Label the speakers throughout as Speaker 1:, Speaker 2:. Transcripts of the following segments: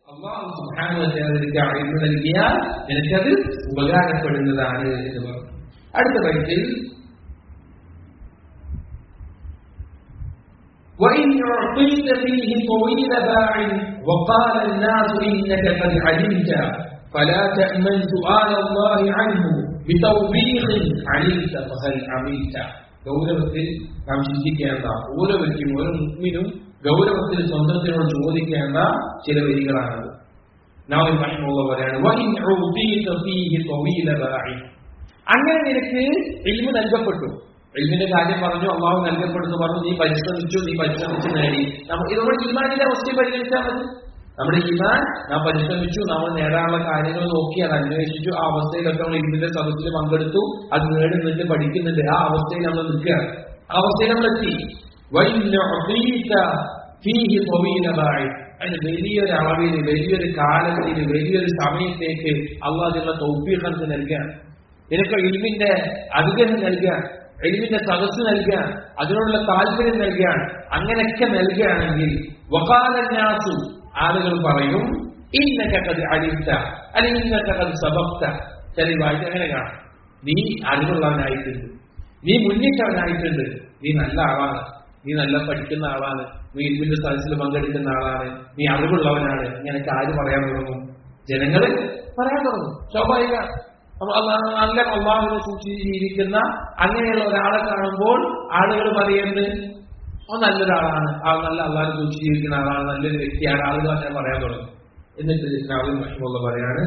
Speaker 1: അള്ളാഹു സുബ്ഹാനഹുവതആലയ്ക്ക് അറിവ് നൽകിയാൽ നിനക്കത് ഉപകാരപ്പെടുന്നതാണ് എന്ന് പറഞ്ഞു അടുത്ത ബൈത്തിൽ وإن أعطيت فيه طويل باع وقال الناس إنك قد علمت فلا تأمن سؤال الله عنه بتوبيخ علمت فهل عملت ഗൗരവത്തിൽ നാം ചിന്തിക്കേണ്ട ഓരോ വ്യക്തിയും ഓരോ മുസ്ലിനും ഗൗരവത്തിൽ സ്വന്തത്തിനോട് ചോദിക്കേണ്ട ചില വരികളാണത് നാം പറയുന്നവരാണ് അങ്ങനെ നിനക്ക് ഇൽമു നൽകപ്പെട്ടു ഇൽമിന്റെ കാര്യം പറഞ്ഞു അള്ളാഹു നൽകപ്പെടുന്നു പറഞ്ഞു നീ പരിശ്രമിച്ചു നീ പരിശ്രമിച്ചു നേടി നമ്മൾ ഇത് നമ്മുടെ ഈമാനിന്റെ അവസ്ഥയെ പരിഗണിച്ചാൽ മതി നമ്മുടെ ഈമാൻ നാം പരിശ്രമിച്ചു നമ്മൾ നേടാനുള്ള കാര്യങ്ങൾ നോക്കി അത് അന്വേഷിച്ചു ആ അവസ്ഥയിലൊക്കെ നമ്മൾ ഇൽമിന്റെ സദസ്സിൽ പങ്കെടുത്തു അത് നേടുന്നുണ്ട് പഠിക്കുന്നുണ്ട് ആ അവസ്ഥയിൽ നമ്മൾ നിൽക്കുകയാണ് ആ അവസ്ഥയിൽ നമ്മൾ എത്തി അതിന് വലിയൊരു അളവിൽ വലിയൊരു കാലത്തിൽ വലിയൊരു സമയത്തേക്ക് അള്ളാഹ് അതിനുള്ള തൗഫീഖ് നൽകാൻ നിനക്ക് ഇൽമിന്റെ അനുഗ്രഹം നൽകാൻ എലിമിന്റെ സദസ് നൽകാൻ അതിനോടുള്ള താല്പര്യം നൽകാൻ അങ്ങനെയൊക്കെ നൽകുകയാണെങ്കിൽ വകാലന്യാസു ആളുകൾ പറയും ഇന്നക്കത് അടിത്ത അല്ലെങ്കിൽ ഇന്നക്കത് സബക്ത ചില വായിച്ച് അങ്ങനെ കാണാം നീ അറിവുള്ളവനായിട്ടുണ്ട് നീ മുന്നിട്ടവനായിട്ടുണ്ട് നീ നല്ല ആളാണ് നീ നല്ല പഠിക്കുന്ന ആളാണ് നീ ഇൽമിന്റെ സദസ്സിൽ പങ്കെടുക്കുന്ന ആളാണ് നീ അറിവുള്ളവനാണ് ഇങ്ങനെയൊക്കെ ആര് പറയാൻ തുടങ്ങും ജനങ്ങള് പറയാൻ തുടങ്ങും സ്വാഭാവിക നല്ല അള്ളാഹുവിനെ സൂക്ഷിച്ച് ജീവിക്കുന്ന അങ്ങനെയുള്ള ഒരാളെ കാണുമ്പോൾ ആളുകൾ പറയുന്നത് അവൻ നല്ലൊരാളാണ് ആ നല്ല അള്ളാഹെ സൂക്ഷിച്ച് ജീവിക്കുന്ന ആളാണ് നല്ലൊരു വ്യക്തിയാണ് ആളുകൾ അങ്ങനെ പറയാൻ തുടങ്ങും എന്നിട്ട് ഇസ്ലാമിൽ മഹിമുള്ള പറയാണ്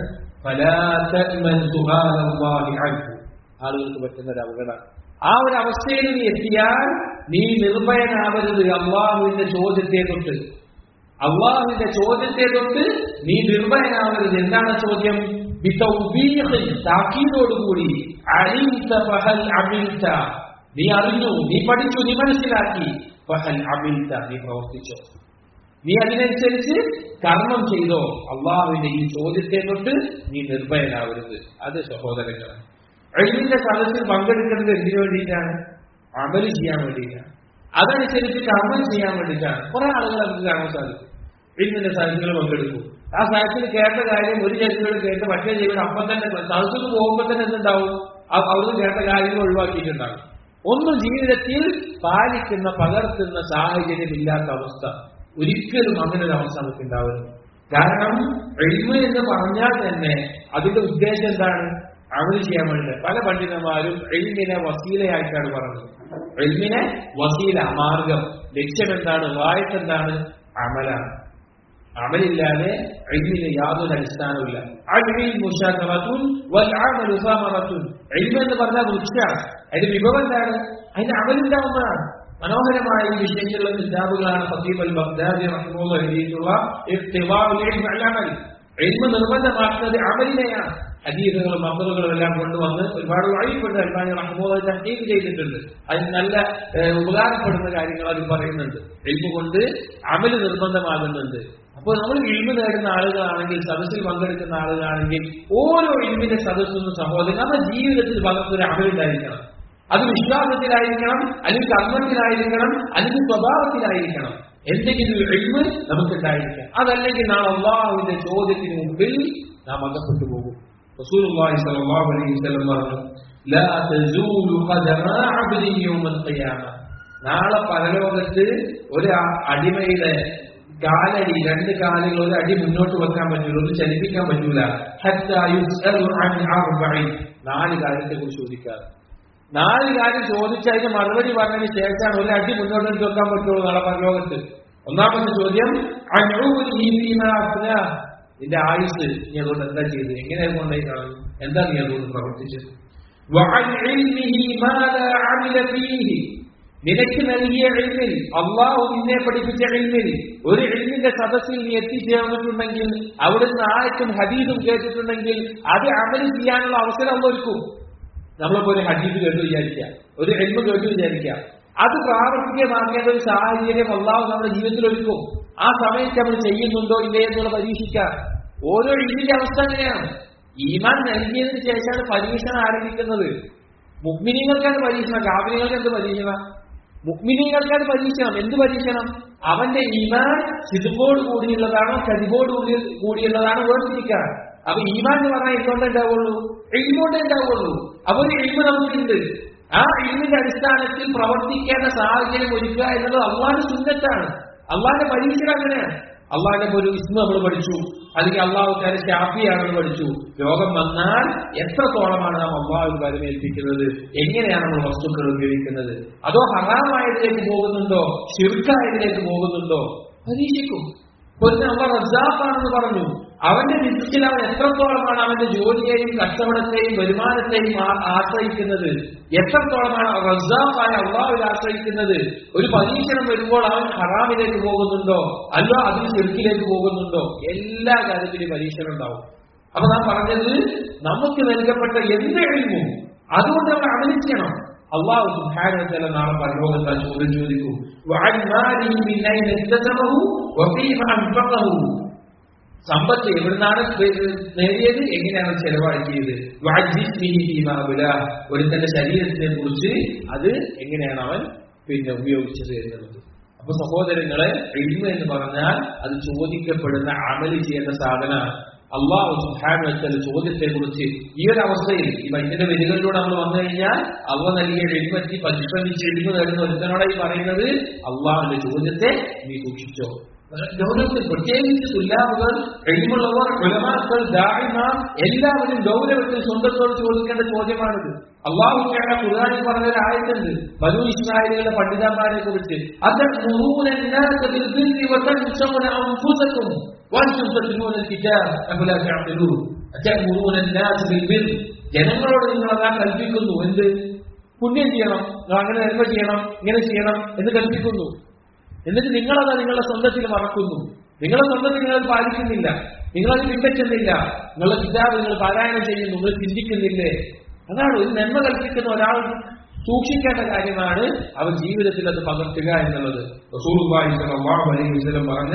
Speaker 1: ആളുകൾക്ക് പറ്റുന്ന ഒരു അപകടമാണ് ആ ഒരു അവസ്ഥയിൽ നീ എത്തിയാൽ നീ നിർഭയനാവരുത് അള്ളാഹുവിന്റെ ചോദ്യത്തെ തൊട്ട് അള്ളാഹുവിന്റെ ചോദ്യത്തെ തൊട്ട് നീ നിർഭയനാവരുത് എന്താണ് ചോദ്യം താക്കീതോടുകൂടി നീ അറിഞ്ഞു നീ പഠിച്ചു നീ മനസ്സിലാക്കി ഫഹൽ അമിൽത്ത നീ പ്രവർത്തിച്ചോ നീ അതിനനുസരിച്ച് കർമ്മം ചെയ്തോ അള്ളാഹുവിന്റെ ഈ ചോദ്യത്തെ തൊട്ട് നീ നിർഭയനാവരുത് അത് സഹോദരങ്ങൾ എഴുതിന്റെ സദസ്സിൽ പങ്കെടുക്കുന്നത് എന്തിനു വേണ്ടിയിട്ടാണ് അമല് ചെയ്യാൻ വേണ്ടിയിട്ടാണ് അതനുസരിച്ച് കർമ്മം ചെയ്യാൻ വേണ്ടിയിട്ടാണ് കുറെ ആളുകൾ നമുക്ക് കാണാൻ സാധിക്കും എഴുതിന്റെ സദസ്സുകൾ പങ്കെടുക്കും ആ സദസ്സിൽ കേട്ട കാര്യം ഒരു ചെവിയോട് കേട്ട് മറ്റേ ചെവിയോട് അപ്പം തന്നെ സദസ്സിൽ പോകുമ്പോൾ തന്നെ എന്തുണ്ടാവും അവിടുന്ന് കേട്ട കാര്യങ്ങൾ ഒഴിവാക്കിയിട്ടുണ്ടാകും ഒന്നും ജീവിതത്തിൽ പാലിക്കുന്ന പകർത്തുന്ന സാഹചര്യം ഇല്ലാത്ത അവസ്ഥ ഒരിക്കലും അങ്ങനെ ഒരു അവസ്ഥ നമുക്ക് ഉണ്ടാവരുത് കാരണം എഴുമ എന്ന് പറഞ്ഞാൽ തന്നെ അതിന്റെ ഉദ്ദേശം എന്താണ് അമൽ ചെയ്യാൻ വേണ്ടി പല പണ്ഡിതന്മാരും എൽമിനെ വസീലയായിട്ടാണ് പറഞ്ഞത് എൽമിനെ വസീല മാർഗം ലക്ഷ്യം എന്താണ് വായത്ത് എന്താണ് അമലാണ് അമലില്ലാതെ എൽമിന് യാതൊരു അടിസ്ഥാനവുമില്ല അഴിൽ മുഷാഖറത്തുൻ വൽ അമലു സമറത്തുൻ എൽമ എന്ന് പറഞ്ഞാൽ വൃക്ഷമാണ് അതിന്റെ വിഭവം എന്താണ് അതിന്റെ അമലുണ്ടാവുന്നതാണ് മനോഹരമായ ഈ വിഷയങ്ങളിലുള്ള കിതാബുകളാണ് ഫസീബ് അൽ ബഗ്ദാദി റഹ്മുള്ള എഴുതിയിട്ടുള്ള എൽമ നിർബന്ധമാക്കുന്നത് അമലിനെയാണ് ഹദീസുകളും മമ്മറുകളും എല്ലാം കൊണ്ടുവന്ന് ഒരുപാട് വഴിപ്പെട്ട് അൽബാനി റഹ്മുള്ള തഹീബ് ചെയ്തിട്ടുണ്ട് അതിന് നല്ല ഉപകാരപ്പെടുന്ന കാര്യങ്ങൾ അതിൽ പറയുന്നുണ്ട് എൽമ കൊണ്ട് അമല് നിർബന്ധമാകുന്നുണ്ട് അപ്പോൾ നമ്മൾ ഇൽമ നേടുന്ന ആളുകളാണെങ്കിൽ സദസ്സിൽ പങ്കെടുക്കുന്ന ആളുകളാണെങ്കിൽ ഓരോ ഇൽമിന്റെ സദസ്സൊന്നും സഹോദരൻ നമ്മുടെ ജീവിതത്തിൽ പകർന്നൊരു അമലുണ്ടായിരിക്കണം അത് വിശ്വാസത്തിലായിരിക്കണം അല്ലെങ്കിൽ കർമ്മത്തിലായിരിക്കണം അല്ലെങ്കിൽ സ്വഭാവത്തിലായിരിക്കണം എന്തെങ്കിലും ഒരു എഴുമ് നമുക്കുണ്ടായിരിക്കാം അതല്ലെങ്കിൽ നാം അള്ളാഹുവിന്റെ ചോദ്യത്തിന് മുമ്പിൽ നാം അകപ്പെട്ടു പോകും റസൂലുള്ളാഹി സ്വല്ലല്ലാഹു അലൈഹി വസല്ലം പറഞ്ഞു ലാ തസൂലു ഖദമ അബ്ദിൻ യൗമൽ ഖിയാമ നാളെ പരലോകത്ത് ഒരു അടിമയുടെ കാലടി രണ്ട് കാലുകൾ ഒരു അടി മുന്നോട്ട് വെക്കാൻ പറ്റൂല ഒന്ന് ചലിപ്പിക്കാൻ പറ്റൂല നാല് കാര്യത്തെ കുറിച്ച് ചോദിക്കാറ് നാല് കാര്യം ചോദിച്ചതിന് മറുപടി പറഞ്ഞതിന് ശേഷമാണ് ഒരു അടി മുന്നോട്ട് വെക്കാൻ പറ്റുള്ളൂ നാളെ പരലോകത്ത് ഒന്നാമത്തെ ചോദ്യം നിന്റെ ആയുസ് നീ അതുകൊണ്ട് എന്താ ചെയ്തത് എങ്ങനെ കൊണ്ടായി കാണുന്നു എന്താ നീ അതുകൊണ്ട് പ്രവർത്തിച്ചത് നിനക്ക് നൽകിയ എഴുന്നിൽ അള്ളാഹു നിന്നെ പഠിപ്പിച്ച എഴുന്നിൽ ഒരു എഴുന്നിന്റെ സദസ്സിൽ നീ എത്തിച്ചേർന്നിട്ടുണ്ടെങ്കിൽ അവിടുന്ന് ആയത്തും ഹദീദും കേട്ടിട്ടുണ്ടെങ്കിൽ അത് അമല് ചെയ്യാനുള്ള അവസരം ഒരുക്കും നമ്മളിപ്പോ ഒരു ഹദീദ് കേട്ട് വിചാരിക്കാം ഒരു എൽമ കേട്ട് വിചാരിക്കാം അത് പ്രാവർത്തികമാക്കേണ്ട ഒരു സാഹചര്യം അള്ളാഹു നമ്മുടെ ജീവിതത്തിൽ ഒരുക്കും ആ സമയത്ത് നമ്മൾ ചെയ്യുന്നുണ്ടോ ഇല്ലേ എന്നുള്ള പരീക്ഷിക്കാം ഓരോ ഇതിന്റെ അവസ്ഥ അങ്ങനെയാണ് ഈമാൻ നൽകിയതിന് ശേഷമാണ് പരീക്ഷണം ആരംഭിക്കുന്നത് മുഗ്മിനികൾക്കാണ് പരീക്ഷണം കാബിനികൾക്ക് എന്ത് പരീക്ഷണം മുഗ്മിനികൾക്കാണ് പരീക്ഷണം എന്ത് പരീക്ഷണം അവന്റെ ഈമാൻ സിതുക്കോട് കൂടിയുള്ളതാണോ കതികോട് കൂടി കൂടിയുള്ളതാണോ വേർതിരിക്കാൻ അപ്പൊ ഈമാൻ എന്ന് പറഞ്ഞാൽ എന്തുകൊണ്ടേ ഉണ്ടാവുള്ളൂ എഴുതുകൊണ്ടേ ഉണ്ടാവുള്ളൂ അപ്പൊ ഒരു എഴുവ് നമുക്കുണ്ട് ആ എഴുവിന്റെ അടിസ്ഥാനത്തിൽ പ്രവർത്തിക്കേണ്ട സാഹചര്യം ഒരുക്കുക എന്നുള്ളത് അള്ളാന്റെ സുന്നത്താണ് അള്ളാന്റെ പരീക്ഷണം അങ്ങനെയാണ് അള്ളാഹിന്റെ ഒരു ഇസ്മ നമ്മൾ പഠിച്ചു അല്ലെങ്കിൽ അള്ളാഹു കാല ഷാഫിയാണെന്ന് പഠിച്ചു രോഗം വന്നാൽ എത്രത്തോളമാണ് നാം അള്ളാഹു പരിമേൽപ്പിക്കുന്നത് എങ്ങനെയാണ് നമ്മൾ വസ്തുക്കൾ ഉപയോഗിക്കുന്നത് അതോ ഹറാമായതിലേക്ക് പോകുന്നുണ്ടോ ശിർക്കായതിലേക്ക് പോകുന്നുണ്ടോ പരീക്ഷിക്കും പൊന്നെ അള്ള റസാഖാണെന്ന് പറഞ്ഞു അവന്റെ വിധത്തിൽ അവൻ എത്രത്തോളമാണ് അവന്റെ ജോലിയെയും കച്ചവടത്തെയും വരുമാനത്തെയും ആ- ആശ്രയിക്കുന്നത് എത്രത്തോളമാണ് റസാഖായ അള്ളാഹുവിൽ ആശ്രയിക്കുന്നത് ഒരു പരീക്ഷണം വരുമ്പോൾ അവൻ ഹറാമിലേക്ക് പോകുന്നുണ്ടോ അല്ല അതിന് ചെറുക്കിലേക്ക് പോകുന്നുണ്ടോ എല്ലാ കാര്യത്തിലും പരീക്ഷണം ഉണ്ടാവും അപ്പൊ നാം പറഞ്ഞത് നമുക്ക് നൽകപ്പെട്ട എന്ത് എഴുതുമോ അതുകൊണ്ട് നമ്മൾ അമലിക്കണം അള്ളാഹു സുബ്ഹാനഹു നാളെ പരലോകത്താൽ ചോദ്യം ചോദിക്കും വഅൻ മാലിഹി മിൻ അയ്ന ഇക്തസബഹു വഫീമ അൻഫഖഹു സമ്പത്ത് എവിടുന്നാണ് നേടിയത് എങ്ങനെയാണ് ചെലവാക്കിയത് വഅൻ ജിസ്മിഹി ഫീമാ ബലാ ഒരുത്തന്റെ ശരീരത്തിനെ കുറിച്ച് അത് എങ്ങനെയാണ് അവൻ പിന്നെ ഉപയോഗിച്ചത് എന്നുള്ളത് അപ്പൊ സഹോദരങ്ങളെ ഇൽമ എന്ന് പറഞ്ഞാൽ അത് ചോദിക്കപ്പെടുന്ന അമല് ചെയ്യേണ്ട സാധനമാണ് അള്ളാഹു സുഹാനുവെച്ചാൽ ചോദ്യത്തെ കുറിച്ച് ഈ ഒരു അവസ്ഥയിൽ ഈ മനുഷ്യന്റെ വരികളിലൂടെ നമ്മൾ വന്നു കഴിഞ്ഞാൽ അവ നൽകിയ എഴുപത്തി പരിശ്രമിച്ച് എഴുതു നേടുന്ന ഒരുത്തനോടായി പറയുന്നത് അള്ളാഹുവിന്റെ ചോദ്യത്തെ നീ സൂക്ഷിച്ചോ ഗൗരവത്തിൽ പ്രത്യേകിച്ച് തുല്ലാവുകൾ കഴിവുള്ളവർ ഉലമാക്കൾ ദാഹിമാർ എല്ലാവരും ഗൗരവത്തിൽ സ്വന്തത്തോട് ചോദിക്കേണ്ട ചോദ്യമാണിത് അള്ളാഹു ഖുർആാനിൽ പറഞ്ഞ ഒരു ആയത്തുണ്ട് ബനു ഇസ്രായേലികളുടെ പണ്ഡിതന്മാരെ കുറിച്ച് അത് ജനങ്ങളോട് നിങ്ങൾ അതാ കൽപ്പിക്കുന്നു എന്ത് പുണ്യം ചെയ്യണം നിങ്ങൾ അങ്ങനെ നന്മ ചെയ്യണം ഇങ്ങനെ ചെയ്യണം എന്ന് കൽപ്പിക്കുന്നു എന്നിട്ട് നിങ്ങളത് നിങ്ങളുടെ സ്വന്തത്തിൽ മറക്കുന്നു നിങ്ങളുടെ സ്വന്തത്തിൽ നിങ്ങൾ പാലിക്കുന്നില്ല നിങ്ങളത് പിൻപറ്റുന്നില്ല നിങ്ങളുടെ കിതാബ് നിങ്ങൾ പാരായണം ചെയ്യുന്നു നിങ്ങൾ ചിന്തിക്കുന്നില്ലേ അതാണ് ഒരു നന്മ കൽപ്പിക്കുന്ന ഒരാൾ സൂക്ഷിക്കേണ്ട കാര്യമാണ് അവർ ജീവിതത്തിൽ അത് പകർത്തുക എന്നുള്ളത് റസൂലുള്ളാഹി സ്വല്ലല്ലാഹു അലൈഹി വസല്ലം പറഞ്ഞ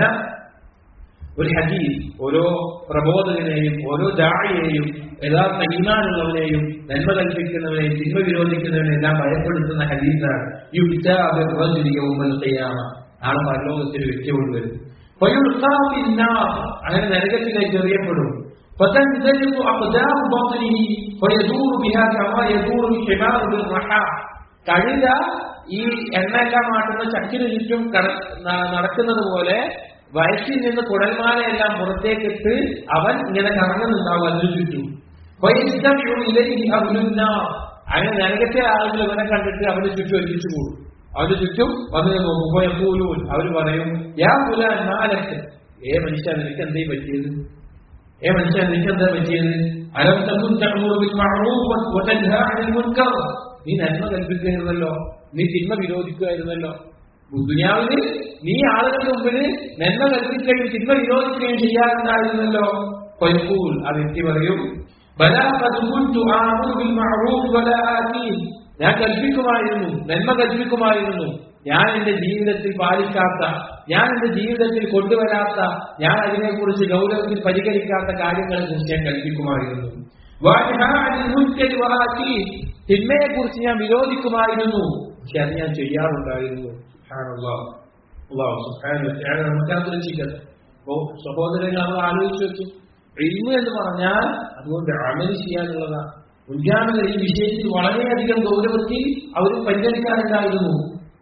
Speaker 1: ഒരു ഹദീസ് ഓരോ പ്രബോധകനെയും ഓരോ ദാഴിയെയും യഥാർത്ഥ ഈമാനുള്ളവനെയും നന്മ കൽപ്പിക്കുന്നവനെയും തിന്മ വിരോധിക്കുന്നവനെയും എല്ലാം ഭയപ്പെടുത്തുന്ന ഹദീസാണ് യുക്താബ് റജുലി യൗമൽ ഖിയാമ നാളെ പരലോകത്തിൽ വ്യക്തി കൊണ്ടുവരും ഫയുൽഖാ ഫിന്നാർ അങ്ങനെ നരകത്തിലേക്ക് എറിയപ്പെടും فتنزلق أقدام بطنه فيدور بها كما يدور الحمار بالرحى കഴുത ഈ എണ്ണയെല്ലാം മാറ്റുന്ന ചക്കിന് ചുറ്റും കട- ന- നടക്കുന്നത് പോലെ വയറ്റിൽ നിന്ന് കുടൽമാലയെല്ലാം പുറത്തേക്കിട്ട് അവൻ ഇങ്ങനെ കറങ്ങുന്നുണ്ടാവും അതിനു ചുറ്റും വയസ്സമിയും ഇലയിൽ അവരുന്ന അങ്ങനെ നരകത്തെ ആളുകൾ ഇവനെ കണ്ടിട്ട് അവന് ചുറ്റും ഒരുമിച്ച് കൂടും അവന് ചുറ്റും വന്ന് നോക്കുമ്പോൾ എപ്പോലും അവർ പറയും യാ പുലാൻ നാലക്ക് ഏ മനുഷ്യ നിനക്ക് എന്തേ പറ്റിയത് ഏ മനുഷ്യ നിനക്ക് എന്താ പറ്റിയത് അലം തകുൻ തഅമുറു ബിൽ മഅറൂഫ് വതൻഹാ അനിൽ മുൻകർ നീ നന്മ കൽപ്പിക്കുകയായിരുന്നല്ലോ നീ തിന്മ വിരോധിക്കുകയായിരുന്നല്ലോ ദുനിയാവിൽ നീ ആളുകളുടെ മുമ്പിൽ നന്മ കൽപ്പിക്കുകയും തിന്മ വിരോധിക്കുകയും ചെയ്യാറുണ്ടായിരുന്നല്ലോ ഫയഖൂൽ ആ വ്യക്തി പറയും ബലാ ഖദ് കുൻതു ആമുറു ബിൽ മഅറൂഫ് വലാ ആതീൻ ഞാൻ കൽപ്പിക്കുമായിരുന്നു നന്മ കൽപ്പിക്കുമായിരുന്നു ഞാൻ എന്റെ ജീവിതത്തിൽ പാലിക്കാത്ത ഞാൻ എന്റെ ജീവിതത്തിൽ കൊണ്ടുവരാത്ത ഞാൻ അതിനെക്കുറിച്ച് ഗൗരവത്തിൽ പരിഗണിക്കാത്ത കാര്യങ്ങളെ കുറിച്ച് ഞാൻ കൽപ്പിക്കുമായിരുന്നു വാൻഹാ അനിൽ മുൻകരി വആതീൻ. തിന്മയെക്കുറിച്ച് ഞാൻ വിരോധിക്കുമായിരുന്നു പക്ഷെ അത് ഞാൻ ചെയ്യാറുണ്ടായിരുന്നു സുബ്ഹാനല്ലാഹ്. അല്ലാഹു സുബ്ഹാനഹു വ തആല നമുക്ക് അനുഗ്രഹിക്കട്ടെ അപ്പോ സഹോദരങ്ങൾ നമ്മൾ ആലോചിച്ച് വെച്ചു ഇൽമു എന്ന് പറഞ്ഞാൽ അതുകൊണ്ട് അമൽ ചെയ്യാനുള്ളതാണ് മുൻഗാമികൾ ഈ വിഷയത്തിൽ വളരെയധികം ഗൗരവത്തിൽ അവർ പരിഗണിക്കാറുണ്ടായിരുന്നു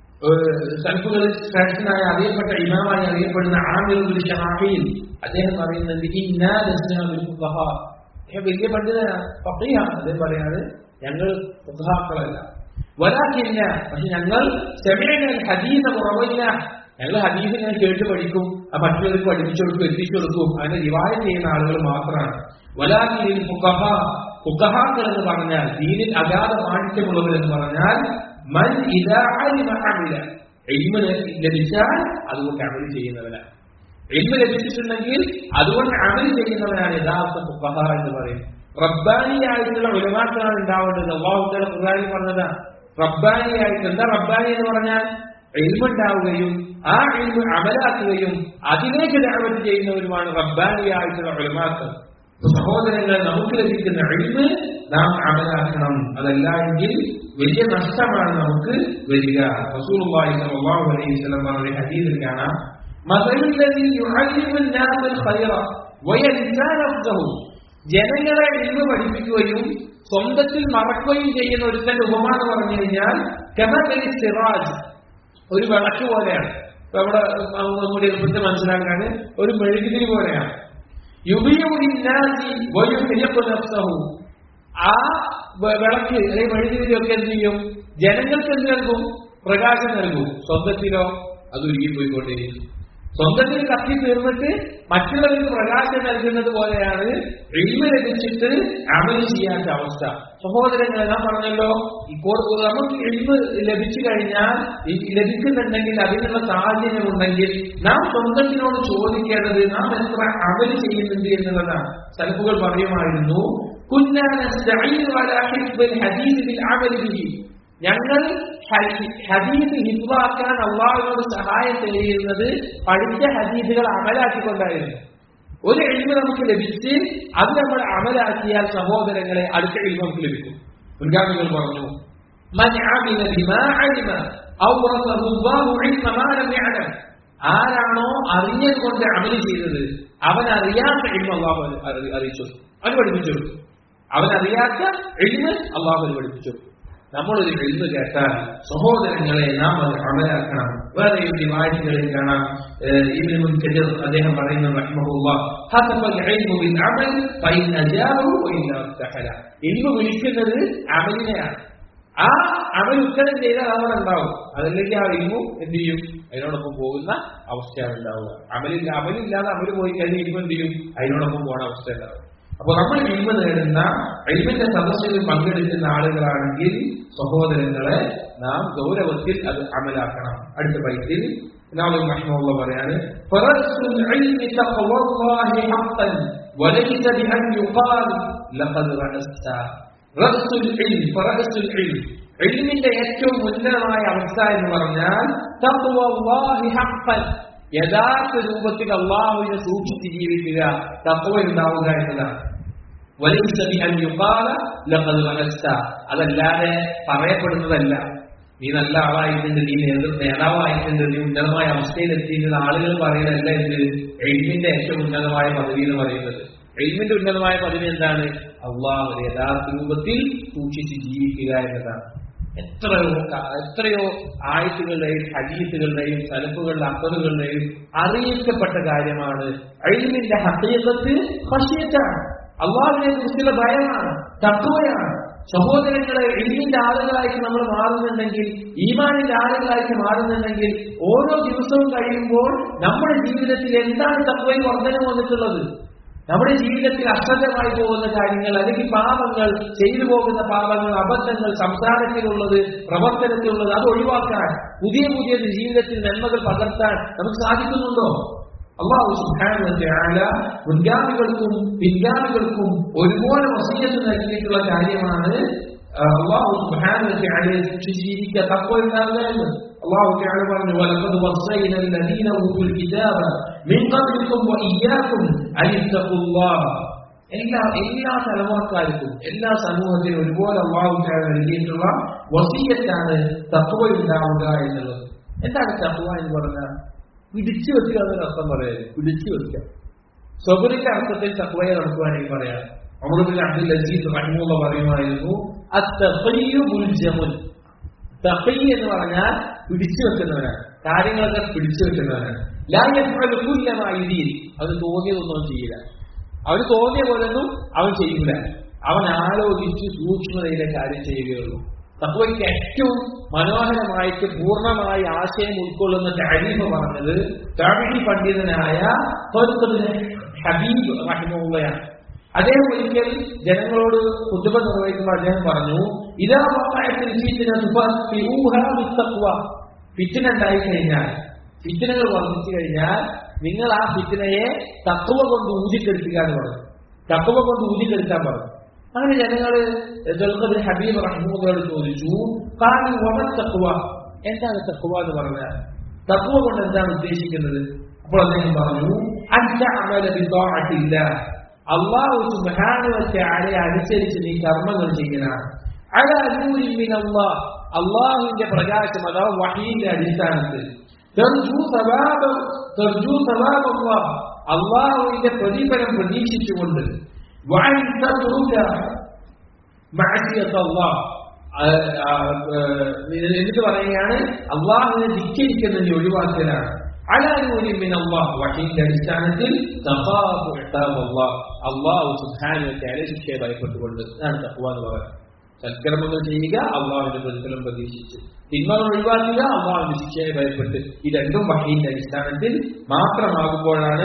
Speaker 1: സൽഫുകളിൽ ശ്രേഷ്ഠനായ അറിയപ്പെട്ട ഇമാമായി അറിയപ്പെടുന്ന ആമിറുൽ ഷമാഫിയിൽ അദ്ദേഹം പറയുന്നുണ്ട് ഇന്നാദസ്നാമിൽ ഫുഖഹാ. അദ്ദേഹം വലിയ പണ്ഡിതനാണ് ഫഖീഹാണ് അദ്ദേഹം പറയാറ് ഞങ്ങൾ ഫുഖഹാക്കളല്ല വലാക്കില്ല പക്ഷെ ഞങ്ങൾ സെമിനൽ ഹദീസ കുറവില്ല ഞങ്ങൾ ഹദീസ് ഇങ്ങനെ കേട്ട് പഠിക്കും ആ മറ്റുള്ളവർക്ക് പഠിപ്പിച്ചു കൊടുക്കും എത്തിച്ചു കൊടുക്കും അങ്ങനെ റിവായ ചെയ്യുന്ന ആളുകൾ മാത്രമാണ് വലാക്കിൽ ഫുഖഹ ഫുഖഹാക്കൾ എന്ന് പറഞ്ഞാൽ ദീനിൽ അഗാധ പാണ്ഡിത്യമുള്ളവർ എന്ന് പറഞ്ഞാൽ മൻ ഇദാ അലിമ അമില ഇൽമ ലഭിച്ചാൽ അതുകൊണ്ട് അമൽ ചെയ്യുന്നവനാണ് ഇൽമ ലഭിച്ചിട്ടുണ്ടെങ്കിൽ അതുകൊണ്ട് അമൽ ചെയ്യുന്നവനാണ് യഥാർത്ഥ ഫുഖഹ എന്ന് പറയും റബ്ബാനിയായിട്ടുള്ള ഉലമാക്കളാണ് ഉണ്ടാവേണ്ടത് അള്ളാഹുത്തല ഖുർആനിൽ പറഞ്ഞതാണ് റബ്ബാനിയായിട്ട് എന്താ റബ്ബാനി എന്ന് പറഞ്ഞാൽ ഇൽമുണ്ടാവുകയും ആ ഇൽമു അമലാക്കുകയും അതിലേക്ക് ദഅവത്ത് ചെയ്യുന്നവരുമാണ് റബ്ബാനിയായിട്ടുള്ള ഉലമാക്കൾ സഹോദരങ്ങൾ നമുക്ക് ലഭിക്കുന്ന ഇൽമ് നാം അമലാക്കണം അതല്ല എങ്കിൽ വലിയ നഷ്ടമാണ് നമുക്ക് വരിക റസൂലുള്ളാഹി സ്വല്ലല്ലാഹു അലൈഹി വസല്ലം പറഞ്ഞ ഹദീസിൽ കാണാം മസലുല്ലദീ യുഅല്ലിമു നാസൽ ഖൈറ വയൻസാ നഫ്സഹു ജനങ്ങളെ ഇൽമ പഠിപ്പിക്കുകയും സ്വന്തത്തിൽ മറക്കുകയും ചെയ്യുന്ന ഒരുത്തന്റെ ഉപമ എന്ന് പറഞ്ഞു കഴിഞ്ഞാൽ കമതലി സിറാജ് ഒരു വിളക്ക് പോലെയാണ് ഇപ്പൊ അവിടെ നമ്മുടെ എളുപ്പത്തിൽ മനസ്സിലാക്കാൻ ഒരു മെഴുകുതിരി പോലെയാണ് യുബിയുനാസി വയുഹിയഖു നഫ്സഹു ആ വ- വിളക്ക് അല്ലെങ്കിൽ മെഴുകുതിരി ഒക്കെ എന്ത് ചെയ്യും ജനങ്ങൾക്ക് എന്ത് നൽകും പ്രകാശം നൽകും സ്വന്തത്തിലോ അത് ഉരുകിപ്പോയിക്കൊണ്ടിരിക്കും സ്വന്തത്തിൽ കത്തി തീർന്നിട്ട് മറ്റുള്ളവർക്ക് പ്രകാശം നൽകുന്നത് പോലെയാണ് എളിമ ലഭിച്ചിട്ട് അമല് ചെയ്യാത്ത അവസ്ഥ സഹോദരങ്ങളെ നാം പറഞ്ഞല്ലോ ഇപ്പോൾ നമുക്ക് എളിമ ലഭിച്ചു കഴിഞ്ഞാൽ ഈ ലഭിക്കുന്നുണ്ടെങ്കിൽ അതിനുള്ള സാഹചര്യം ഉണ്ടെങ്കിൽ നാം സ്വന്തത്തിനോട് ചോദിക്കേണ്ടത് നാം എത്ര അമല് ചെയ്യുന്നുണ്ട് എന്നുള്ളതാണ് സലഫുകൾ പറയുമായിരുന്നു കുന്നാ നസ്തഈനു അലാ ഹിഫ്ദിൽ ഹദീസ് ബിൽ അമലി ബിഹി ഞങ്ങൾ ഹദീ- ഹദീസ് ഹിഫ്വാക്കാൻ അള്ളാഹുവിനോട് സഹായം തേടിയിരുന്നത് പഠിച്ച ഹദീസുകൾ അമലാക്കിക്കൊണ്ടായിരുന്നു ഒരു എഴുതി നമുക്ക് ലഭിച്ച് അത് നമ്മൾ അമലാക്കിയാൽ സഹോദരങ്ങളെ അടുത്ത എഴുതി നമുക്ക് ലഭിക്കും മുൻഗാമികൾ പറഞ്ഞു "മൻ അമില ബിമാ അലിമ ഔറസഹു അല്ലാഹു ഇൽമ മാ ലം യഅലം." ആരാണോ അറിഞ്ഞത് കൊണ്ട് അമല് ചെയ്തത് അവൻ അറിയാത്ത എഴുമ അള്ളാഹു അറി- അറിയിച്ചു അവന് പഠിപ്പിച്ചു കൊടുത്തു. അവൻ അറിയാത്ത എഴുമ അള്ളാഹു അവന് പഠിപ്പിച്ചു കൊടുത്തു. നമ്മളൊരു എഴുന്ന് കേട്ടാൽ സഹോദരങ്ങളെ നാം അത് അമലാക്കണം വേറെ ഒരു വാഴ്ചകളിൽ കാണാം ഏഹ് ഇബ്നു മുൻകദിർ അദ്ദേഹം പറയുന്നു റഹ്മഹുല്ലാ ഹസബൽ ഇൽമു ബിൽ അമൽ ഫൈൻ അജാബു വഇൻ അസ്തഹല ഇൽമു വിളിക്കുന്നത് അമലിനെയാണ് ആ അമൽ ഉത്തരം ചെയ്താൽ അവിടെ ഉണ്ടാവും അതല്ലെങ്കിൽ ആ ഇൽമു എന്ത് ചെയ്യും അതിനോടൊപ്പം പോകുന്ന അവസ്ഥയാണ് ഉണ്ടാവുക അമലില്ല അമലില്ലാതെ അമല് പോയി കഴിഞ്ഞാൽ ഇൽമു എന്ത് ചെയ്യും അതിനോടൊപ്പം പോകുന്ന അവസ്ഥ ഉണ്ടാവും അപ്പൊ നമ്മൾ ഇൽമ നേടുന്ന ഇൽമിന്റെ സദസ്സിൽ പങ്കെടുക്കുന്ന ആളുകളാണെങ്കിൽ സഹോദരങ്ങളെ നാം ഗൗരവത്തിൽ അത് അമലാക്കണം അടുത്ത ബൈത്തിൽ നാളും മഹിമുള്ള പറയാണ് "ഫറസ്സുൽ ഇൽമി തഖ്വല്ലാഹി ഹഖ്ഖൻ വലൈസ ബിഅൻ യുഖാൽ ലഖദ് റഅസ്ത." റഅ്സുൽ ഇൽം ഫറസ്സുൽ ഇൽം ഇൽമിന്റെ ഏറ്റവും ഉന്നതമായ അവസ്ഥ എന്ന് പറഞ്ഞാൽ തഖ്വല്ലാഹി ഹഖ്ഖൻ യഥാർത്ഥ രൂപത്തിൽ അള്ളാഹുവിനെ സൂക്ഷിച്ച് ജീവിക്കുക തത്വ ഉണ്ടാവുക എന്നതാണ് വലൈസ ബിഅൻ യുഖാല ലഖദ് വനസ്ത അതല്ലാതെ പറയപ്പെടുന്നതല്ല നീ നല്ല ആളായിട്ടുണ്ട് നീ നേതൃ നേതാവായിട്ടുണ്ട് നീ ഉന്നതമായ അവസ്ഥയിൽ എത്തിയിട്ടുള്ള ആളുകൾ പറയുന്നതല്ല എന്ത് എഴുമിന്റെ ഏറ്റവും ഉന്നതമായ പദവി എന്ന് പറയുന്നത് എഴുമിന്റെ ഉന്നതമായ പദവി എന്താണ് അള്ളാഹു യഥാർത്ഥ രൂപത്തിൽ സൂക്ഷിച്ച് ജീവിക്കുക എന്നതാണ് എത്രയോ ക- എത്രയോ ആയത്തുകളുടെയും ഹദീസുകളുടെയും സലഫുകളുടെ അക്കറുകളുടെയും അറിയിക്കപ്പെട്ട കാര്യമാണ് അഴിമിന്റെ ഹത്തീകത്ത് ഹഷിയത്താണ് അള്ളാഹിനെ കുറിച്ചുള്ള ഭയമാണ് തത്വയാണ് സഹോദരങ്ങളെ എഴുതിന്റെ ആളുകളായിട്ട് നമ്മൾ മാറുന്നുണ്ടെങ്കിൽ ഈമാനിന്റെ ആളുകളായിട്ട് മാറുന്നുണ്ടെങ്കിൽ ഓരോ ദിവസവും കഴിയുമ്പോൾ നമ്മുടെ ജീവിതത്തിൽ എന്താണ് തത്വയിൽ വർധന വന്നിട്ടുള്ളത് നമ്മുടെ ജീവിതത്തിൽ അശ്രദ്ധമായി പോകുന്ന കാര്യങ്ങൾ അല്ലെങ്കിൽ പാപങ്ങൾ ചെയ്തു പോകുന്ന പാപങ്ങൾ അബദ്ധങ്ങൾ സംസാരത്തിലുള്ളത് പ്രവർത്തനത്തിലുള്ളത് അത് ഒഴിവാക്കാൻ പുതിയ പുതിയ ജീവിതത്തിൽ നന്മകൾ പകർത്താൻ നമുക്ക് സാധിക്കുന്നുണ്ടോ അള്ളാഹു സുബ്ഹാനഹു വ തആല മുൻഗാമികൾക്കും പിൻഗാമികൾക്കും ഒരുപോലെ വസീയത്ത് നൽകിയിട്ടുള്ള കാര്യമാണ് ആ, അള്ളാഹു സുബ്ഹാനഹു വ തആലയെ സൂക്ഷിച്ച് ജീവിക്കുക തഖ്വ ഉണ്ടാകുക എന്ന് അള്ളാഹു തആല പറഞ്ഞു വലഖദ് വസൈന الذين اوتوا الكتاب من قبلكم واياكم ان اتقوا الله എല്ലാ എല്ലാ തലമുറക്കാർക്കും എല്ലാ സമൂഹത്തിനും ഒരുപോലെ അള്ളാഹു തആല നൽകിയിട്ടുള്ള വസീയത്താണ് തഖ്വ ഉണ്ടാവുക എന്നുള്ളത് എന്താണ് തഖ്വ എന്ന് പറഞ്ഞാൽ പിടിച്ചു വെക്കുക എന്നൊരു അർത്ഥം പറയുന്നത് പിടിച്ചു വെക്കുക സ്വബുരിന്റെ അർത്ഥത്തിൽ തക്വയെ നമുക്ക് വേണമെങ്കിൽ പറയാം അമൃബിൻ അബ്ദുൽ അസീസ് റഹിമുള്ള പറയുമായിരുന്നു അത്തഖയ്യു മുൽജമുൻ തഖി എന്ന് പറഞ്ഞാൽ പിടിച്ചു വെക്കുന്നവനാണ് കാര്യങ്ങളൊക്കെ പിടിച്ചു വെക്കുന്നവനാണ് ലാ യഫ്അലു കുല്ല മാ യുരീദ് അത് തോന്നിയതൊന്നും അവൻ ചെയ്യില്ല അവന് തോന്നിയ പോലൊന്നും അവൻ ചെയ്യില്ല അവൻ ആലോചിച്ച് സൂക്ഷ്മതയിലെ കാര്യം ചെയ്യുകയുള്ളൂ തത്വയ്ക്ക് ഏറ്റവും മനോഹരമായിട്ട് പൂർണ്ണമായി ആശയം ഉൾക്കൊള്ളുന്ന താരീഫ് പറഞ്ഞത് താബിഴി പണ്ഡിതനായ ഫർഖുൽ ഹബീബ് റഹിമുള്ളയാണ് അദ്ദേഹം ഒരിക്കൽ ജനങ്ങളോട് കുത്തുബ നിർവഹിക്കുമ്പോൾ അദ്ദേഹം പറഞ്ഞു ഇതാ വഖഅത്തിൽ ഫിത്ന തുഫത്തിഊഹ ബിത്തഖ്വ ഫിത്ന ഉണ്ടായി കഴിഞ്ഞാൽ ഫിത്നകൾ വർദ്ധിച്ചു കഴിഞ്ഞാൽ നിങ്ങൾ ആ ഫിത്നയെ തത്വ കൊണ്ട് ഊതിക്കെടുക്കുക എന്ന് പറഞ്ഞു തത്വ കൊണ്ട് ഊതിക്കെടുക്കാൻ പറഞ്ഞു അങ്ങനെ ജനങ്ങള് ദുൽഖദ് ഹബീബ് റഹ്മൂദോട് ചോദിച്ചു കാലി വമ തഖ്വ എന്താണ് തഖ്വ എന്ന് പറഞ്ഞാൽ തഖ്വ കൊണ്ട് എന്താണ് ഉദ്ദേശിക്കുന്നത് അപ്പോൾ അദ്ദേഹം പറഞ്ഞു അൻത അമല ബിതാഅത്തില്ല അള്ളാഹു സുബ്ഹാനഹു വ തആലയെ അനുസരിച്ച് നീ കർമ്മങ്ങൾ ചെയ്യലാണ് അല നൂരിൻ മിൻ അല്ലാഹ് അള്ളാഹുവിന്റെ പ്രകാശം അഥവാ വഹീന്റെ അടിസ്ഥാനത്തിൽ തെർജു സവാബം തെർജു സവാബല്ലാഹ് അള്ളാഹുവിന്റെ പ്രതിഫലം പ്രതീക്ഷിച്ചുകൊണ്ട് വഅൻ തദ്റുക മഅസിയത്ത് അല്ലാഹ് എന്നിട്ട് പറയുകയാണ് അള്ളാഹുവിനെ ധിക്കരിക്കുന്നത് നീ ഒഴിവാക്കലാണ് അലാനൂരിമിൻ അള്ളാഹ് വഹീന്റെ അടിസ്ഥാനത്തിൽ അള്ളാഹു സുധാനത്തെ ശിക്ഷയെ ഭയപ്പെട്ടുകൊണ്ട് ഞാൻ തക്കുവ എന്ന് പറയുന്നത് സൽക്കർമ്മങ്ങൾ ചെയ്യുക അള്ളാഹുവിന്റെ പ്രതിഫലം പ്രതീക്ഷിച്ച് തിന്മകൾ ഒഴിവാക്കുക അള്ളാഹുവിന്റെ ശിക്ഷയെ ഭയപ്പെട്ട് ഈ രണ്ടും വഹീന്റെ അടിസ്ഥാനത്തിൽ മാത്രമാകുമ്പോഴാണ്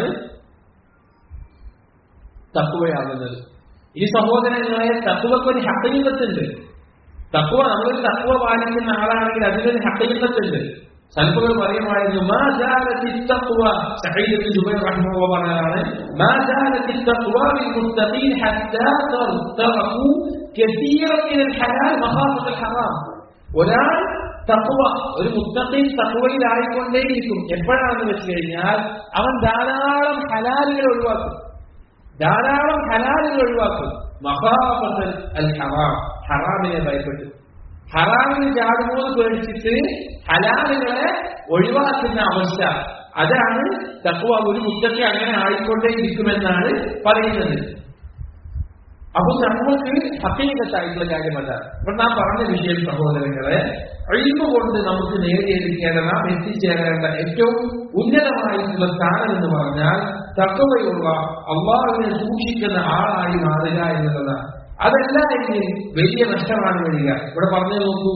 Speaker 1: തക്കുവയാകുന്നത് ഈ സഹോദരങ്ങളെ തക്കുവക്ക് ഒരു ഹക്കയുഗത്തുണ്ട് തക്കുവ നമ്മളൊരു തക്കുവ പാലിക്കുന്ന ആളാണെങ്കിൽ അതിനൊരു ഹക്കയുഗത്തുണ്ട് സൽപ്പുകൾ പറയുമായിരുന്നു മാ ജാലത്തി തഖ്വ സഈദ് ജുബൈർ റഹിമഹുള്ള പറഞ്ഞതാണ് മാ ജാലത്തി തഖ്വ ലിൽ മുത്തഖീൻ ഹത്താ തർതഖു കസീറൻ മിനൽ ഹലാൽ മഖാഫത്തുൽ ഹറാം ഒരാൾ തഖ്വ ഒരു മുത്തഖീൻ തഖ്വയിലായിക്കൊണ്ടേയിരിക്കും എപ്പോഴാണെന്ന് വെച്ച് കഴിഞ്ഞാൽ അവൻ ധാരാളം ഹലാലുകൾ ഒഴിവാക്കും ധാരാളം ഹലാലുകൾ ഒഴിവാക്കും മഹാഫത്തുൽ അൽ ഹറാം ഹറാമിനെ ഭയപ്പെട്ടു ഹറാമിന് ചാടുമോന്ന് പേടിച്ചിട്ട് ഹലാലുകളെ ഒഴിവാക്കുന്ന അവസ്ഥ അതാണ് തക്കുവ ഒരു മുത്തക്ക് അങ്ങനെ ആയിക്കൊണ്ടേ ഇരിക്കുമെന്നാണ് പറയുന്നത് അപ്പൊ നമ്മൾക്ക് ഹക്കീകത്തായിട്ടുള്ള കാര്യം അതാണ് അപ്പൊ നാം പറഞ്ഞ വിഷയം സഹോദരങ്ങളെ അഴിമ കൊണ്ട് നമുക്ക് നേടിയെടുക്കേണ്ട നാം എത്തിച്ചേരേണ്ട ഏറ്റവും ഉന്നതമായിട്ടുള്ള സ്ഥാനം എന്ന് പറഞ്ഞാൽ തക്കവയുള്ള അള്ളാഹുവിനെ സൂക്ഷിക്കുന്ന ആളായി മാറുക എന്നുള്ളതാണ് അതല്ല എങ്കിൽ വലിയ നഷ്ടമാണ് വരിക ഇവിടെ പറഞ്ഞു നോക്കൂ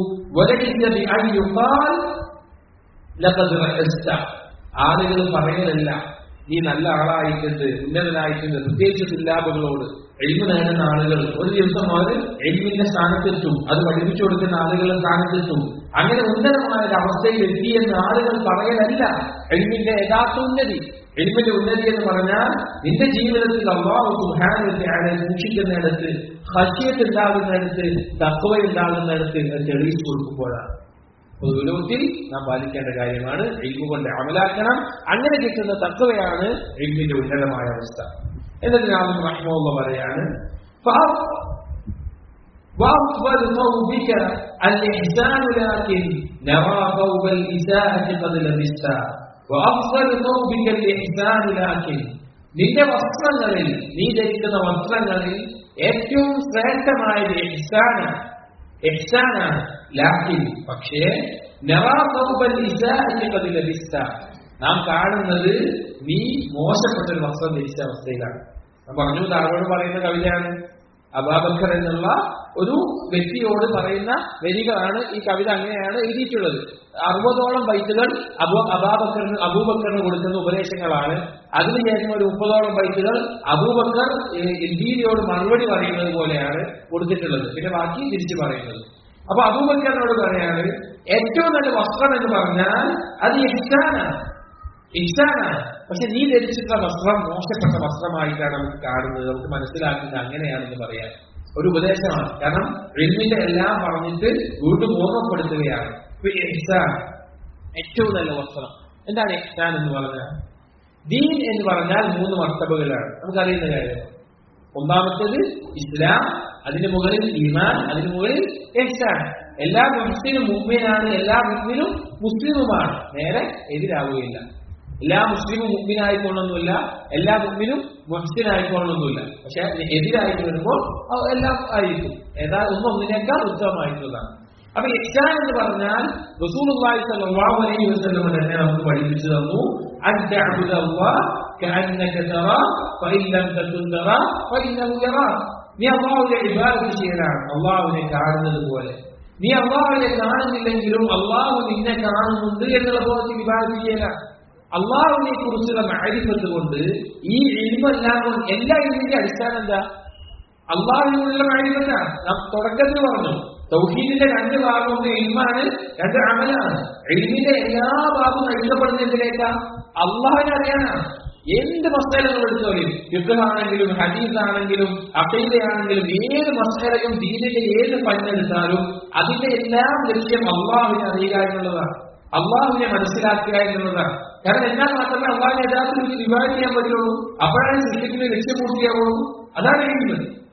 Speaker 1: ആളുകൾ പറയലല്ല നീ നല്ല ആളായിട്ടുണ്ട് ഉന്നതനായിട്ടുണ്ട് പ്രത്യേകിച്ച് തുല്ലാബുകളോട് എഴുമ നേടുന്ന ആളുകൾ ഒരു ദിവസം അവർ എഴുമിന്റെ സ്ഥാനത്തെത്തും അത് പഠിപ്പിച്ചു കൊടുക്കുന്ന ആളുകളുടെ സ്ഥാനത്തെത്തും അങ്ങനെ ഉന്നതമായ ഒരു അവസ്ഥയിൽ എത്തിയെന്ന് ആളുകൾ പറയലല്ല എഴുമിന്റെ യഥാർത്ഥ ഉന്നതി എഴുമിന്റെ ഉന്നതി എന്ന് പറഞ്ഞാൽ നിന്റെ ജീവിതത്തിൽ അള്ളാഹു സുഹാനത്തെ ആളെ സൂക്ഷിക്കുന്നിടത്ത് ഹസ്യത്ത് ഉണ്ടാകുന്നിടത്ത് തത്വ ഉണ്ടാകുന്നിടത്ത് തെളിയിച്ചു കൊടുക്കുമ്പോഴാണ് പൊതുലോകത്തിൽ നാം പാലിക്കേണ്ട കാര്യമാണ് എൽമു കൊണ്ട് അമലാക്കണം അങ്ങനെ കിട്ടുന്ന തത്വയാണ് എൽമിന്റെ ഉന്നതമായ അവസ്ഥ എന്നിട്ട് നാം റഹ്മുള്ള പറയാണ് وأفضل ثوبك الإحسان لكن نرى ثوب الإساءة قد لبسته وأفضل ثوبك الإحسان لكن നിന്റെ വസ്ത്രങ്ങളിൽ നീ ധരിക്കുന്ന വസ്ത്രങ്ങളിൽ ഏറ്റവും ശ്രേഷ്ഠമായത് എഹ്സാനാണ് എഹ്സാനാണ് ലാക്കിൻ പക്ഷേ ലഭിച്ച നാം കാണുന്നത് നീ മോശപ്പെട്ട ഒരു വസ്ത്രം ധരിച്ച അവസ്ഥയിലാണ് ഞാൻ പറഞ്ഞു താഴോട് പറയുന്ന കവിതയാണ് അബാബക്കർ എന്നുള്ള ഒരു വ്യക്തിയോട് പറയുന്ന വരികളാണ് ഈ കവിത അങ്ങനെയാണ് എഴുതിയിട്ടുള്ളത് അറുപതോളം ബൈത്തുകൾ അബു അബാബക്കറിന് അബൂബക്കറിന് കൊടുക്കുന്ന ഉപദേശങ്ങളാണ് അതിനുശേഷം ഒരു മുപ്പതോളം ബൈത്തുകൾ അബൂബക്കർ ഇന്ത്യയോട് മറുപടി പറയുന്നത് പോലെയാണ് കൊടുത്തിട്ടുള്ളത് പിന്നെ ബാക്കി തിരിച്ചു പറയുന്നത് അപ്പൊ അബൂബക്കറിനോട് പറയാണ് ഏറ്റവും നല്ല വസ്ത്രം എന്ന് പറഞ്ഞാൽ അത് ഇഷ്ടാനാണ് ഇഷ്ടാനാണ് പക്ഷെ നീ ധരിച്ചിട്ടുള്ള വസ്ത്രം മോശപ്പെട്ട വസ്ത്രമായിട്ടാണ് നമുക്ക് കാണുന്നത് നമുക്ക് മനസ്സിലാക്കുന്നത് അങ്ങനെയാണെന്ന് പറയാൻ ഒരു ഉപദേശമാണ് കാരണം എൽമിന്റെ എല്ലാം പറഞ്ഞിട്ട് വീണ്ടും ഓർമ്മപ്പെടുത്തുകയാണ് ഇഹ്സാൻ ഏറ്റവും നല്ല വസ്ത്രം എന്താണ് ഇഹ്സാൻ എന്ന് പറഞ്ഞാൽ ദീൻ എന്ന് പറഞ്ഞാൽ മൂന്ന് മർത്തബുകളാണ് നമുക്കറിയുന്ന കാര്യം ഒന്നാമത്തേത് ഇസ്ലാം അതിന് മുകളിൽ ഈമാൻ അതിന് മുകളിൽ ഇഹ്സാൻ എല്ലാ മുസ്ലിനും മുമ്പിനാണ് എല്ലാ മുസ്ലിനും മുസ്ലിമുമാണ് നേരെ എതിരാവുകയില്ല എല്ലാ മുസ്ലിമും മുമ്പിനായിക്കൊള്ളൊന്നുമില്ല എല്ലാ മുമ്പിനും മുഹ്സിനായിക്കൊള്ളൊന്നുമില്ല പക്ഷെ എതിരായിട്ട് വരുമ്പോൾ എല്ലാം ആയിരിക്കും ഏതാ ഒന്നും ഒന്നിനേക്കാൾ ഉത്തമമായിട്ടുള്ളതാണ് അപ്പൊ ഇഹ്സാൻ എന്ന് പറഞ്ഞാൽ റസൂലുള്ളാഹി സ്വല്ലല്ലാഹു അലൈഹി വസല്ലം തന്നെ നമുക്ക് പഠിപ്പിച്ചു തന്നു അൻ തഅബുദ അല്ലാഹ് കഅന്നക തറാ ഫഇൻ ലം തകുൻ തറാ ഫഇന്നഹു യറാക് നീ അള്ളാഹുവിനെ ഇബാദത്ത് ചെയ്യലാണ് അള്ളാഹുവിനെ കാണുന്നത് പോലെ നീ അള്ളാഹുവിനെ കാണുന്നില്ലെങ്കിലും അള്ളാഹു നിന്നെ കാണുന്നുണ്ട് എന്നുള്ള ബോധത്തിൽ ഇബാദത്ത് ചെയ്യലാണ് അള്ളാഹുവിനെ കുറിച്ചുള്ള മാരിഫത്ത് കൊണ്ട് ഈ ഇൽമെല്ലാം കൊണ്ട് എല്ലാ ഇൽമിന്റെ അടിസ്ഥാനം എന്താ അള്ളാഹുവിനുള്ള മാരിഫത്താണ് നാം തുടക്കത്തിൽ പറഞ്ഞു തൗഹീദിന്റെ രണ്ട് ഭാഗം ഒന്ന് ഇൽമാണ് രണ്ട് അമലാണ് എൽമിന്റെ എല്ലാ ഭാഗവും എഴുതപ്പെടുന്ന എന്തിലേക്കാ അള്ളാഹിനെ അറിയാനാണ് എന്ത് മസ്തലങ്ങൾ എടുത്തോലും യുദ്ധമാണെങ്കിലും ഹദീസ് ആണെങ്കിലും അക്കൈതയാണെങ്കിലും ഏത് മസ്തലയും ദീനിന്റെ ഏത് പഞ്ഞെടുത്താലും അതിന്റെ എല്ലാം ലക്ഷ്യം അള്ളാഹുവിനെ അറിയുക എന്നുള്ളതാണ് അള്ളാഹുവിനെ മനസ്സിലാക്കുക എന്നുള്ളതാണ് കാരണം എന്നാൽ മാത്രമേ അള്ളാഹിനെ യഥാർത്ഥത്തിൽ റിവൈവ് ചെയ്യാൻ പറ്റുള്ളൂ അപ്പോഴാണ് സൃഷ്ടിക്കുന്ന ലക്ഷ്യം പൂർത്തിയാവുള്ളൂ അതാണ് എഴുതുന്നത്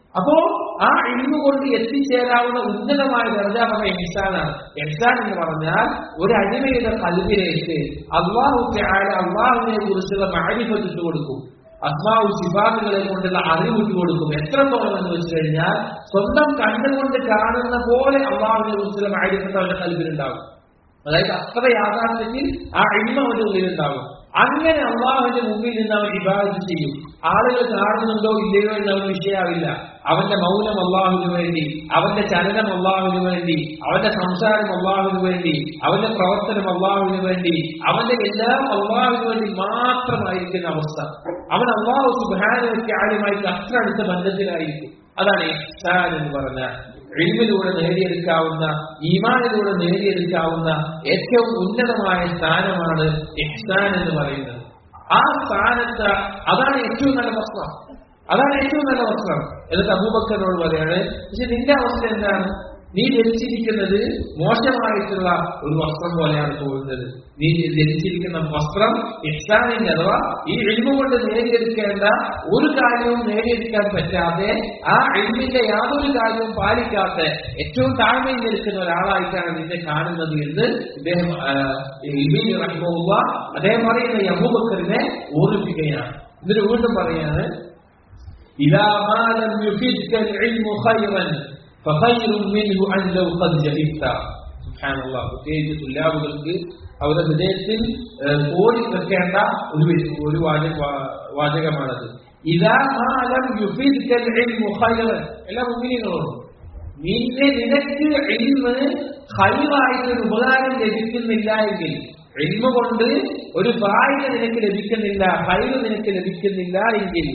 Speaker 1: അപ്പോ ആ ഇൽമു കൊണ്ട് എത്തിച്ചേരാവുന്ന ഉന്നതമായ ദർജ പറഞ്ഞ എഹ്സാനാണ് എഹ്സാൻ എന്ന് പറഞ്ഞാൽ ഒരു അടിമയുടെ കൽവിലേക്ക് അള്ളാഹു അള്ളാഹുവിനെ കുറിച്ചുള്ള മാരിഫത്തിട്ട് കൊടുക്കും അസ്മാവു സിബാത്തുകളെ കൊണ്ടുള്ള അറിവിട്ട് കൊടുക്കും എത്രത്തോളം എന്ന് വെച്ച് കഴിഞ്ഞാൽ സ്വന്തം കണ്ടുകൊണ്ട് കാണുന്ന പോലെ അള്ളാഹുവിനെ കുറിച്ചുള്ള മാരിഫത്ത് അവരുടെ കൽവിലുണ്ടാകും അതായത് അത്ര യാഥാർത്ഥ്യത്തിൽ ആ എണ്ണ അവന്റെ ഉള്ളിലുണ്ടാകും അങ്ങനെ അള്ളാഹുവിന്റെ മുമ്പിൽ നിന്ന് അവൻ ഇബാദത്ത് ചെയ്യും ആളുകൾ കാണുന്നുണ്ടോ ഇല്ലയോ എന്ന് അവൻ വിഷയാവില്ല അവന്റെ മൗനം അള്ളാഹുവിന് വേണ്ടി അവന്റെ ചലനം അള്ളാഹുവിന് വേണ്ടി അവന്റെ സംസാരം അള്ളാഹുവിന് വേണ്ടി അവന്റെ പ്രവർത്തനം അള്ളാഹുവിന് വേണ്ടി അവന്റെ എല്ലാം അള്ളാഹുവിന് വേണ്ടി മാത്രമായിരിക്കുന്ന അവസ്ഥ അവൻ അള്ളാഹു സുബാനൊക്കെ ആരുമായി അത്ര അടുത്ത ബന്ധത്തിലായിരിക്കും അതാണ് ഇഹ്സാൻ എന്ന് പറഞ്ഞ എഴുമിലൂടെ നേടിയെടുക്കാവുന്ന ഈമാനിലൂടെ നേടിയെടുക്കാവുന്ന ഏറ്റവും ഉന്നതമായ സ്ഥാനമാണ് ഇഹ്സാൻ എന്ന് പറയുന്നത് ആ സ്ഥാനത്ത് അതാണ് ഏറ്റവും നല്ല വസ്ത്രം അതാണ് ഏറ്റവും നല്ല വസ്ത്രം എന്നിട്ട് അബൂബക്കറിനോട് പറയാണ് പക്ഷെ നിന്റെ അവസ്ഥ എന്താണ് നീ ധരിച്ചിരിക്കുന്നത് മോശമായിട്ടുള്ള ഒരു വസ്ത്രം പോലെയാണ് തോന്നുന്നത് നീ ധരിച്ചിരിക്കുന്ന വസ്ത്രം ഇഹ്സാനിന്റെ അഥവാ ഈ എഴുമ കൊണ്ട് നേടിയെടുക്കേണ്ട ഒരു കാര്യവും നേടിയെടുക്കാൻ പറ്റാതെ ആ എഴുമിന്റെ യാതൊരു കാര്യവും പാലിക്കാത്ത ഏറ്റവും താഴ്മയിൽ നിൽക്കുന്ന ഒരാളായിട്ടാണ് നിന്നെ കാണുന്നത് എന്ന് ഇദ്ദേഹം റഹ്മുള്ള അദ്ദേഹം പറയുന്ന യഹൂബക്കറിനെ ഓർമ്മിപ്പിക്കുകയാണ് എന്നിട്ട് വീണ്ടും പറയാണ് إذا ما لم يفدك العلم خيرا فخير منه أن لو قد جهلت سبحان الله പ്രത്യേകിച്ച് തുല്ലാബുകൾക്ക് അവരുടെ ഹൃദയത്തിൽ കോടി വെക്കേണ്ട ഒരു ഒരു വാചക വാചകമാണത് ഇതാ മാലം യുഫിദ്കൽ ഇൽമു ഖൈറൻ എല്ലാ മുഅ്മിനീങ്ങളോടും നിന്നെ നിനക്ക് ഇൽമ് ഖൈറായിട്ടൊരു ഉപകാരം ലഭിക്കുന്നില്ല എങ്കിൽ ഇൽമ കൊണ്ട് ഒരു ഫായിദ നിനക്ക് ലഭിക്കുന്നില്ല ഖൈർ നിനക്ക് ലഭിക്കുന്നില്ല എങ്കിൽ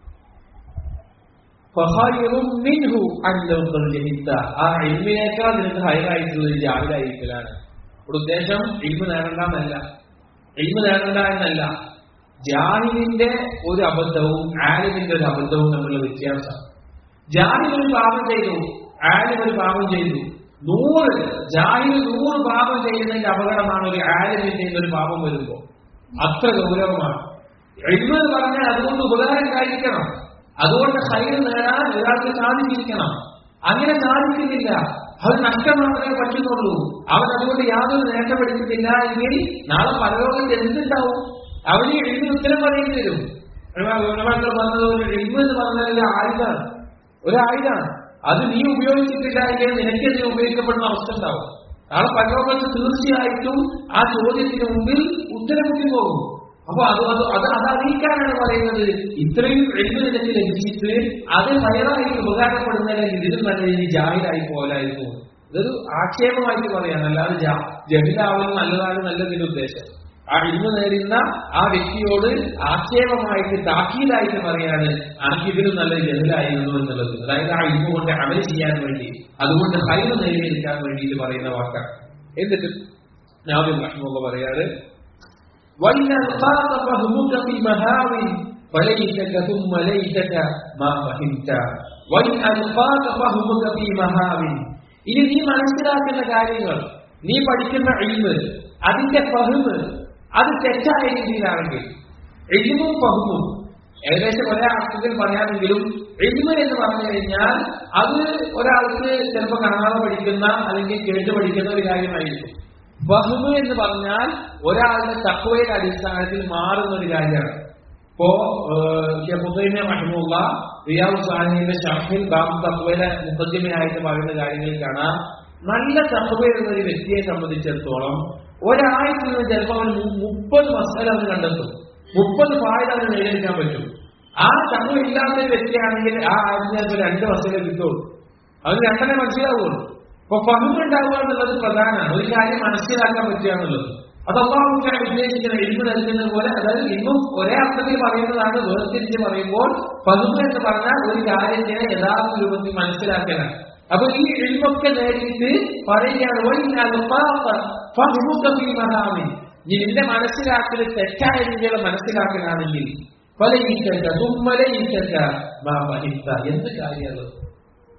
Speaker 1: മിൻഹു ആ ഇൽമിനേക്കാൾ നിനക്ക് ഹൈറായിട്ടുള്ളത് ജാഹിലായിരിക്കലാണ് ഇവിടെ ഉദ്ദേശം ഇൽമ നേടണ്ടെന്നല്ല ഇൽമ നേടണ്ട എന്നല്ല ജാഹിലിന്റെ ഒരു അബദ്ധവും ആലിമിന്റെ ഒരു അബദ്ധവും തമ്മിലുള്ള വ്യത്യാസം ജാഹിൽ ഒരു പാപം ചെയ്തു ആലിം ഒരു പാപം ചെയ്തു നൂറ് ജാഹിൽ നൂറ് പാപം ചെയ്യുന്നതിന്റെ അപകടമാണ് ഒരു ആലിമിന്റെ ഒരു പാപം വരുമ്പോൾ അത്ര ഗൗരവമാണ് എഴുമ എന്ന് പറഞ്ഞാൽ അതുകൊണ്ട് ഉപകാരം കഴിക്കണം അതുകൊണ്ട് ഹൈർ നേടാൻ ഒരാൾക്ക് സാധിച്ചിരിക്കണം അങ്ങനെ സാധിക്കുന്നില്ല അത് നഷ്ടം മാത്രമേ പറ്റുന്നുള്ളൂ അവൻ അതുകൊണ്ട് യാതൊരു നേട്ടം എടുക്കുന്നില്ല എങ്കിൽ നാളെ പരലോകത്ത് എന്തുണ്ടാവും അവന് എഴുതി ഉത്തരം പറയേണ്ടി വരും പറഞ്ഞതുപോലെ എഴുമ എന്ന് പറഞ്ഞാൽ ഒരു ആയുധമാണ് ഒരു ആയുധമാണ് അത് നീ ഉപയോഗിച്ചിട്ടില്ല എങ്കിൽ നിനക്കെതിരെ ഉപയോഗിക്കപ്പെടുന്ന അവസ്ഥ ഉണ്ടാവും നാളെ പരലോകത്ത് തീർച്ചയായിട്ടും ആ ചോദ്യത്തിന് മുമ്പിൽ ഉത്തരം മുട്ടി പോകും അപ്പൊ അത് അത് അത് അത് അറിയിക്കാനാണ് പറയുന്നത് ഇത്രയും എഴുതി നിനക്ക് ലഭിച്ചിട്ട് അത് വയറായി ഉപകാരപ്പെടുന്നതിന് ഇതിലും നല്ല രീതിയിൽ ജാഹിലായി പോലായിരിക്കും ഇതൊരു ആക്ഷേപമായിട്ട് പറയാണ് അല്ലാതെ ജഹിലാവുന്ന നല്ലതാണ് നല്ലതിന്റെ ഉദ്ദേശം ആ ഇന്ന് നേരുന്ന ആ വ്യക്തിയോട് ആക്ഷേപമായിട്ട് താക്കീതായിട്ട് പറയാണ് ആക്കിതിലും നല്ല ജഹിലായിരുന്നു എന്നുള്ളത് അതായത് ആ ഇന്ന് കൊണ്ട് അമൽ ചെയ്യാൻ വേണ്ടി അതുകൊണ്ട് ഹൈവ് നേടിയെടുക്കാൻ വേണ്ടിയിട്ട് പറയുന്ന വാക്കാണ് എന്നിട്ട് ഞാൻ ഭക്ഷണമുള്ള പറയാറ് وإن ألقاك فهمك في مهاو فليتك ثم ليتك ما فهمت وإن ألقاك فهمك في مهاو ഇനി നീ മനസ്സിലാക്കുന്ന കാര്യങ്ങൾ നീ പഠിക്കുന്ന ഇൽമ് അതിന്റെ ഫഹ്മ് അത് തെറ്റായ രീതിയിലാണെങ്കിൽ എഴുതും ഫഹ്മും ഏകദേശം ഒരേ അർത്ഥത്തിൽ പറയാമെങ്കിലും എഴുമ എന്ന് പറഞ്ഞു കഴിഞ്ഞാൽ അത് ഒരാൾക്ക് ചിലപ്പോൾ കാണാതെ പഠിക്കുന്ന അല്ലെങ്കിൽ കേട്ട് പഠിക്കുന്ന ഒരു കാര്യമായിരിക്കും വഹ്മ് എന്ന് പറഞ്ഞാൽ ഒരാളുടെ തക്വയുടെ അടിസ്ഥാനത്തിൽ മാറുന്ന ഒരു കാര്യമാണ് ഇപ്പോ ഹുസൈനെ മഹമുള്ള റിയാബ് സാഹിബിന്റെ ഷർഹിൽ ബാബു തക്വയുടെ മുഖദ്യമയായിട്ട് പറയുന്ന കാര്യങ്ങളിൽ കാണാം നല്ല തക്വയുള്ള ഒരു വ്യക്തിയെ സംബന്ധിച്ചിടത്തോളം ഒരാഴ്ച നിന്ന് ചിലപ്പോൾ അവന് മുപ്പത് മസാല അവന് കണ്ടെത്തും മുപ്പത് ഫായത അവന് നേടിയെടുക്കാൻ പറ്റും ആ തക്വ ഇല്ലാത്ത ഒരു വ്യക്തിയാണെങ്കിൽ ആ ആഴ്ച ചിലപ്പോൾ രണ്ട് മസാല കിട്ടുള്ളൂ അവന് രണ്ടെണ്ണേ മനസ്സിലാവുള്ളൂ അപ്പൊ ഫഹമുണ്ടാവുക എന്നുള്ളത് പ്രധാനമാണ് ഒരു കാര്യം മനസ്സിലാക്കാൻ പറ്റുക എന്നുള്ളത് അത് അള്ളാഹുക്കാൻ ഉദ്ദേശിക്കുന്ന എഴുതി നൽകുന്നത് പോലെ അതായത് ഇന്നും ഒരേ അർത്ഥത്തിൽ പറയുന്നതാണ് വേർതിരിച്ച് പറയുമ്പോൾ ഫഹമ എന്ന് പറഞ്ഞാൽ ഒരു കാര്യത്തിനെ യഥാർത്ഥ രൂപത്തിൽ മനസ്സിലാക്കലാണ് അപ്പൊ ഈ എഴുമൊക്കെ നേടിയിട്ട് പറയുകയാണ് നീ നിന്റെ മനസ്സിലാക്കൽ തെറ്റായ രീതിയിലുള്ള മനസ്സിലാക്കലാണെങ്കിൽ പല ഈറ്റ തുമ്മല ഈറ്റ എന്ത് കാര്യമുള്ളത്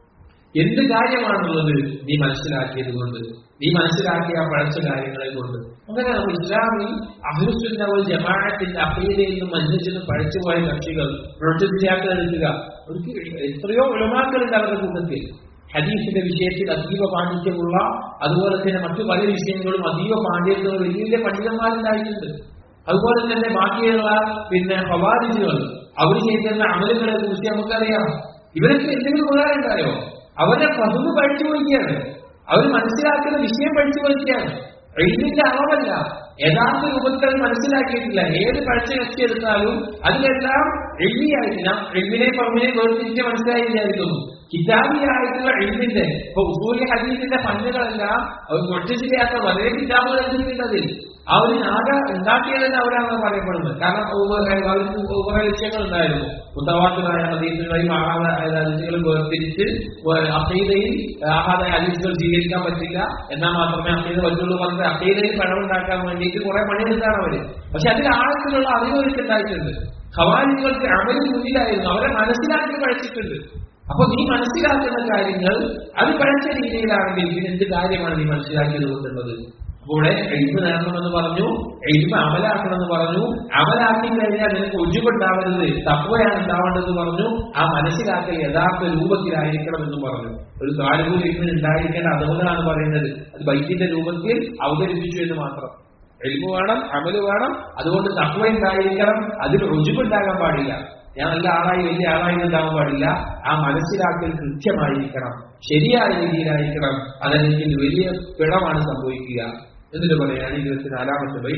Speaker 1: എന്ത് കാര്യമാണുള്ളത് നീ മനസ്സിലാക്കിയത് കൊണ്ട് നീ മനസ്സിലാക്കിയ ആ പഴച്ച കാര്യങ്ങളെ കൊണ്ട് അങ്ങനെ നമ്മൾ ഇസ്ലാമിൽ അഹ്ലുസുന്ന ഒരു ജമാഅത്തിന്റെ അഖീദയിൽ നിന്നും മഞ്ഞത്തിൽ നിന്നും പഴച്ചുപോയ കക്ഷികൾ പ്രൊട്ടസ്റ്റാക്കൾ എടുക്കുക അവർക്ക് എത്രയോ ഉലമാക്കളുണ്ട് അവരുടെ കൂട്ടത്തിൽ ഹദീസിന്റെ വിഷയത്തിൽ അതീവ പാണ്ഡിത്യമുള്ള അതുപോലെ തന്നെ മറ്റു പല വിഷയങ്ങളും അതീവ പാണ്ഡിത്യമുള്ള വലിയ വലിയ പണ്ഡിതന്മാരുണ്ടായിട്ടുണ്ട് അതുപോലെ തന്നെ ബാക്കിയുള്ള പിന്നെ ഹവാരിജുകൾ അവർ ചെയ്യുന്ന അമലുകളെ കുറിച്ച് നമുക്കറിയാം ഇവരൊക്കെ എന്തെങ്കിലും ഉപകാരം ഉണ്ടായോ അവരുടെ പതിവ് പഠിച്ചു പോയിക്കുകയാണ് അവർ മനസ്സിലാക്കുന്ന വിഷയം പഠിച്ചു പോയിക്കുകയാണ് എഴുതിന്റെ അളവല്ല യഥാർത്ഥ രൂപത്തിൽ മനസ്സിലാക്കിയിട്ടില്ല ഏത് പഠിച്ച കക്ഷി എടുത്താലും അതിലെല്ലാം എഴുതിയായിട്ട് ഞാൻ എഴുതിനെ പറഞ്ഞതിനെ വേർതിരിച്ച് മനസ്സിലായി വിചാരിക്കുന്നു കിതാബിയായിട്ടുള്ള എഴുതിന്റെ ഇപ്പൊ ഉസൂലി ഹദീസിന്റെ പഞ്ഞുകളെല്ലാം അവർ പൊട്ടിച്ചില്ലാത്ത വളരെ കിതാബുകൾ എഴുതിയിട്ടുണ്ടതിൽ അവർ ആകെ ഉണ്ടാക്കിയതെന്ന് അവരാണ് പറയപ്പെടുന്നത് കാരണം അവർക്ക് കുറെ ലക്ഷ്യങ്ങൾ ഉണ്ടായിരുന്നു മുത്തവാത്തരായ ഹദീസുകളെയും ആഹാദീസുകളും വേർതിരിച്ച് അഫീദയിൽ ആഹാദ ഹദീസുകൾ സ്വീകരിക്കാൻ പറ്റില്ല എന്നാൽ മാത്രമേ അഫീദ പറ്റുള്ളൂ പറഞ്ഞത് അഫീദയിൽ പണമുണ്ടാക്കാൻ വേണ്ടിയിട്ട് കുറെ പണിയെടുത്താണ് അവര് പക്ഷെ അതിൽ ആഴത്തിലുള്ള അറിവ് അവർക്ക് ഉണ്ടായിട്ടുണ്ട് ഖവാലികൾക്ക് അമല് മുന്നിലായിരുന്നു അവരെ മനസ്സിലാക്കി പഠിച്ചിട്ടുണ്ട് അപ്പൊ നീ മനസ്സിലാക്കുന്ന കാര്യങ്ങൾ അത് പഠിച്ച രീതിയിലാണെങ്കിൽ ഇതിന് എന്ത് കാര്യമാണ് നീ മനസ്സിലാക്കിയത് കൊണ്ടുള്ളത് കൂടെ എഴുത്ത് നേടണമെന്ന് പറഞ്ഞു എഴുത്ത് അമലാക്കണമെന്ന് പറഞ്ഞു അമലാക്കി കഴിഞ്ഞാൽ നിനക്ക് ഒഴിവുണ്ടാവരുത് തപ്പയാണ് ഉണ്ടാവേണ്ടത് പറഞ്ഞു ആ മനസ്സിലാക്കൽ യഥാർത്ഥ രൂപത്തിലായിരിക്കണം എന്ന് പറഞ്ഞു ഒരു കാലുകൂലി ഇന്ന് ഉണ്ടായിരിക്കേണ്ട അതുകൊണ്ടാണ് പറയുന്നത് അത് ബൈക്കിന്റെ രൂപത്തിൽ അവതരിപ്പിച്ചു എന്ന് മാത്രം എഴുപ്പ് വേണം അമല് വേണം അതുകൊണ്ട് തത്വ ഉണ്ടായിരിക്കണം അതിൽ രുചിവുണ്ടാകാൻ പാടില്ല ഞാൻ നല്ല ആളായി വലിയ ആളായി ഉണ്ടാവാൻ പാടില്ല ആ മനസ്സിലാക്കൽ കൃത്യമായിരിക്കണം ശരിയായ രീതിയിലായിരിക്കണം അതെനിക്ക് വലിയ പിഴമാണ് സംഭവിക്കുക എന്നിട്ട് പറയാണ് ഇരുപത്തിനാലാമത്തെ ബൈ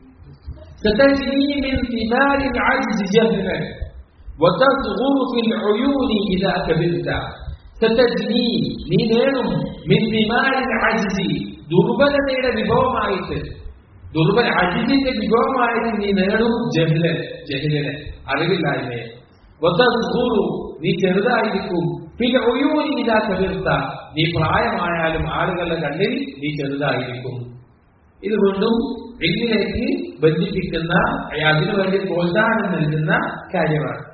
Speaker 1: ستجري من ثمار العجز جهلا وتصغر في العيون إذا كبرت ستجني നീ നേടും من ثمار العجز ദുർബലതയുടെ വിഭവമായിട്ട് ദുർബല അജിതിന്റെ വിഭവമായിട്ട് നീ നേടും ജഹ്ലൻ ജഹ്ലനെ അറിവില്ലായ്മയെ വതസ്ഹുറു നീ ചെറുതായിരിക്കും പിന്നെ ഒയൂനി ഇതാ ചെറുത്ത നീ പ്രായമായാലും ആളുകളുടെ കണ്ണിൽ നീ ചെറുതായിരിക്കും ഇത് കൊണ്ടും എങ്കിലേക്ക് ബന്ധിപ്പിക്കുന്ന അതിനുവേണ്ടി പ്രോത്സാഹനം നൽകുന്ന കാര്യമാണ്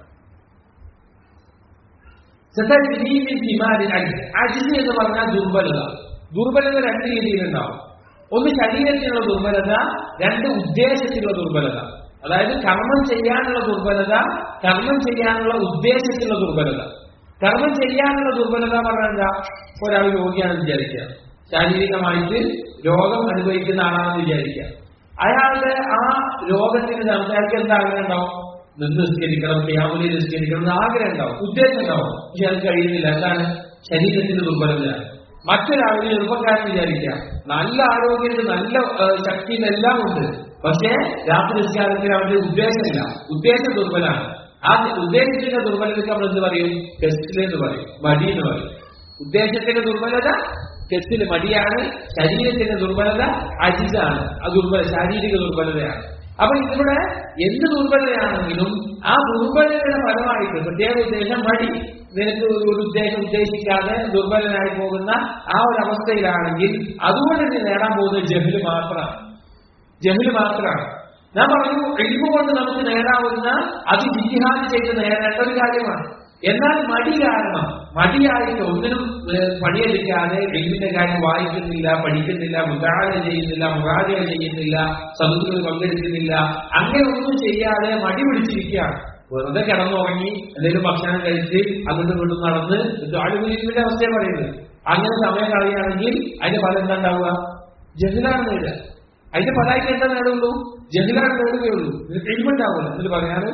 Speaker 1: അജിത് എന്ന് പറഞ്ഞാൽ ദുർബലത ദുർബലത രണ്ട് രീതിയിലുണ്ടാവും ഒന്ന് ശരീരത്തിനുള്ള ദുർബലത രണ്ട് ഉദ്ദേശത്തിലുള്ള ദുർബലത അതായത് കർമ്മം ചെയ്യാനുള്ള ദുർബലത കർമ്മം ചെയ്യാനുള്ള ഉദ്ദേശത്തിലുള്ള ദുർബലത കർമ്മം ചെയ്യാനുള്ള ദുർബലത പറഞ്ഞാൽ ഒരാൾ രോഗിയാണെന്ന് വിചാരിക്കുക ശാരീരികമായിട്ട് രോഗം അനുഭവിക്കുന്ന ആളാണെന്ന് വിചാരിക്കുക അയാളുടെ ആ രോഗത്തിന് സംസാരിക്കാൻ എന്താ ആഗ്രഹം ഉണ്ടാവും നിന്ന് നിസ്കരിക്കണം ക്യാമലി നിസ്കരിക്കണം എന്ന് ആഗ്രഹം ഉണ്ടാവും ഉദ്ദേശം ഉണ്ടാവും പക്ഷെ അത് കഴിയുന്നില്ല എന്താണ് ശരീരത്തിന്റെ ദുർബലതയാണ് മറ്റൊരാളിന് ചെറുപ്പക്കാരൻ വിചാരിക്കാം നല്ല ആരോഗ്യത്തിൽ നല്ല ശക്തിയും എല്ലാം ഉണ്ട് പക്ഷേ രാത്രി നിസ്കാരത്തിന് അവന്റെ ഉദ്ദേശമില്ല ഉദ്ദേശം ദുർബലാണ് ആ ഉദ്ദേശത്തിന്റെ ദുർബലതയ്ക്ക് നമ്മൾ എന്ത് പറയും ടെസ്റ്റിൽ എന്ന് പറയും മടി എന്ന് പറയും ഉദ്ദേശത്തിന്റെ ദുർബലത ടെസ്റ്റിൽ മടിയാണ് ശരീരത്തിന്റെ ദുർബലത അജിതാണ് ആ ദുർബല ശാരീരിക ദുർബലതയാണ് അപ്പൊ ഇവിടെ എന്ത് ദുർബലതയാണെങ്കിലും ആ ദുർബലതയുടെ ഫലമായിട്ട് പ്രത്യേക ഉദ്ദേശം മടി നിനക്ക് ഒരു ഉദ്ദേശം ഉദ്ദേശിക്കാതെ ദുർബലനായി പോകുന്ന ആ ഒരു അവസ്ഥയിലാണെങ്കിൽ അതുകൊണ്ട് നീ നേടാൻ പോകുന്നത് ജഹല് മാത്രമാണ് ജഹല് മാത്രമാണ് ഞാൻ പറഞ്ഞു എഴുതു കൊണ്ട് നമുക്ക് നേടാവുന്ന അത് ജിഹാദ് ചെയ്ത് നേടേണ്ട ഒരു കാര്യമാണ് എന്നാൽ മടി കാരണം മടിയായിട്ട് ഒന്നിനും പണിയെടുക്കാതെ എഴുതിന്റെ കാര്യം വായിക്കുന്നില്ല പഠിക്കുന്നില്ല മുതാഴ ചെയ്യുന്നില്ല മുറാജ ചെയ്യുന്നില്ല സമുദ്രത്തിൽ പങ്കെടുക്കുന്നില്ല അങ്ങനെ ഒന്നും ചെയ്യാതെ മടി പിടിച്ചിരിക്കുകയാണ് വെറുതെ കിടന്നുറങ്ങി എന്തെങ്കിലും ഭക്ഷണം കഴിച്ച് അങ്ങോട്ടും ഇങ്ങോട്ടും നടന്ന് ആളുകളിന്റെ അവസ്ഥയെ പറയുന്നത് അങ്ങനെ സമയം കളയുകയാണെങ്കിൽ അതിന്റെ ഫലം എന്താ ഉണ്ടാവുക ജഹലാണ് നേടുക അതിന്റെ ഫലമായിട്ട് എന്താ നേടുള്ളൂ ജഹലാണ് നേടുകയുള്ളൂ നിനക്ക് എഴുതുണ്ടാവില്ല എന്നിട്ട് പറയാറ്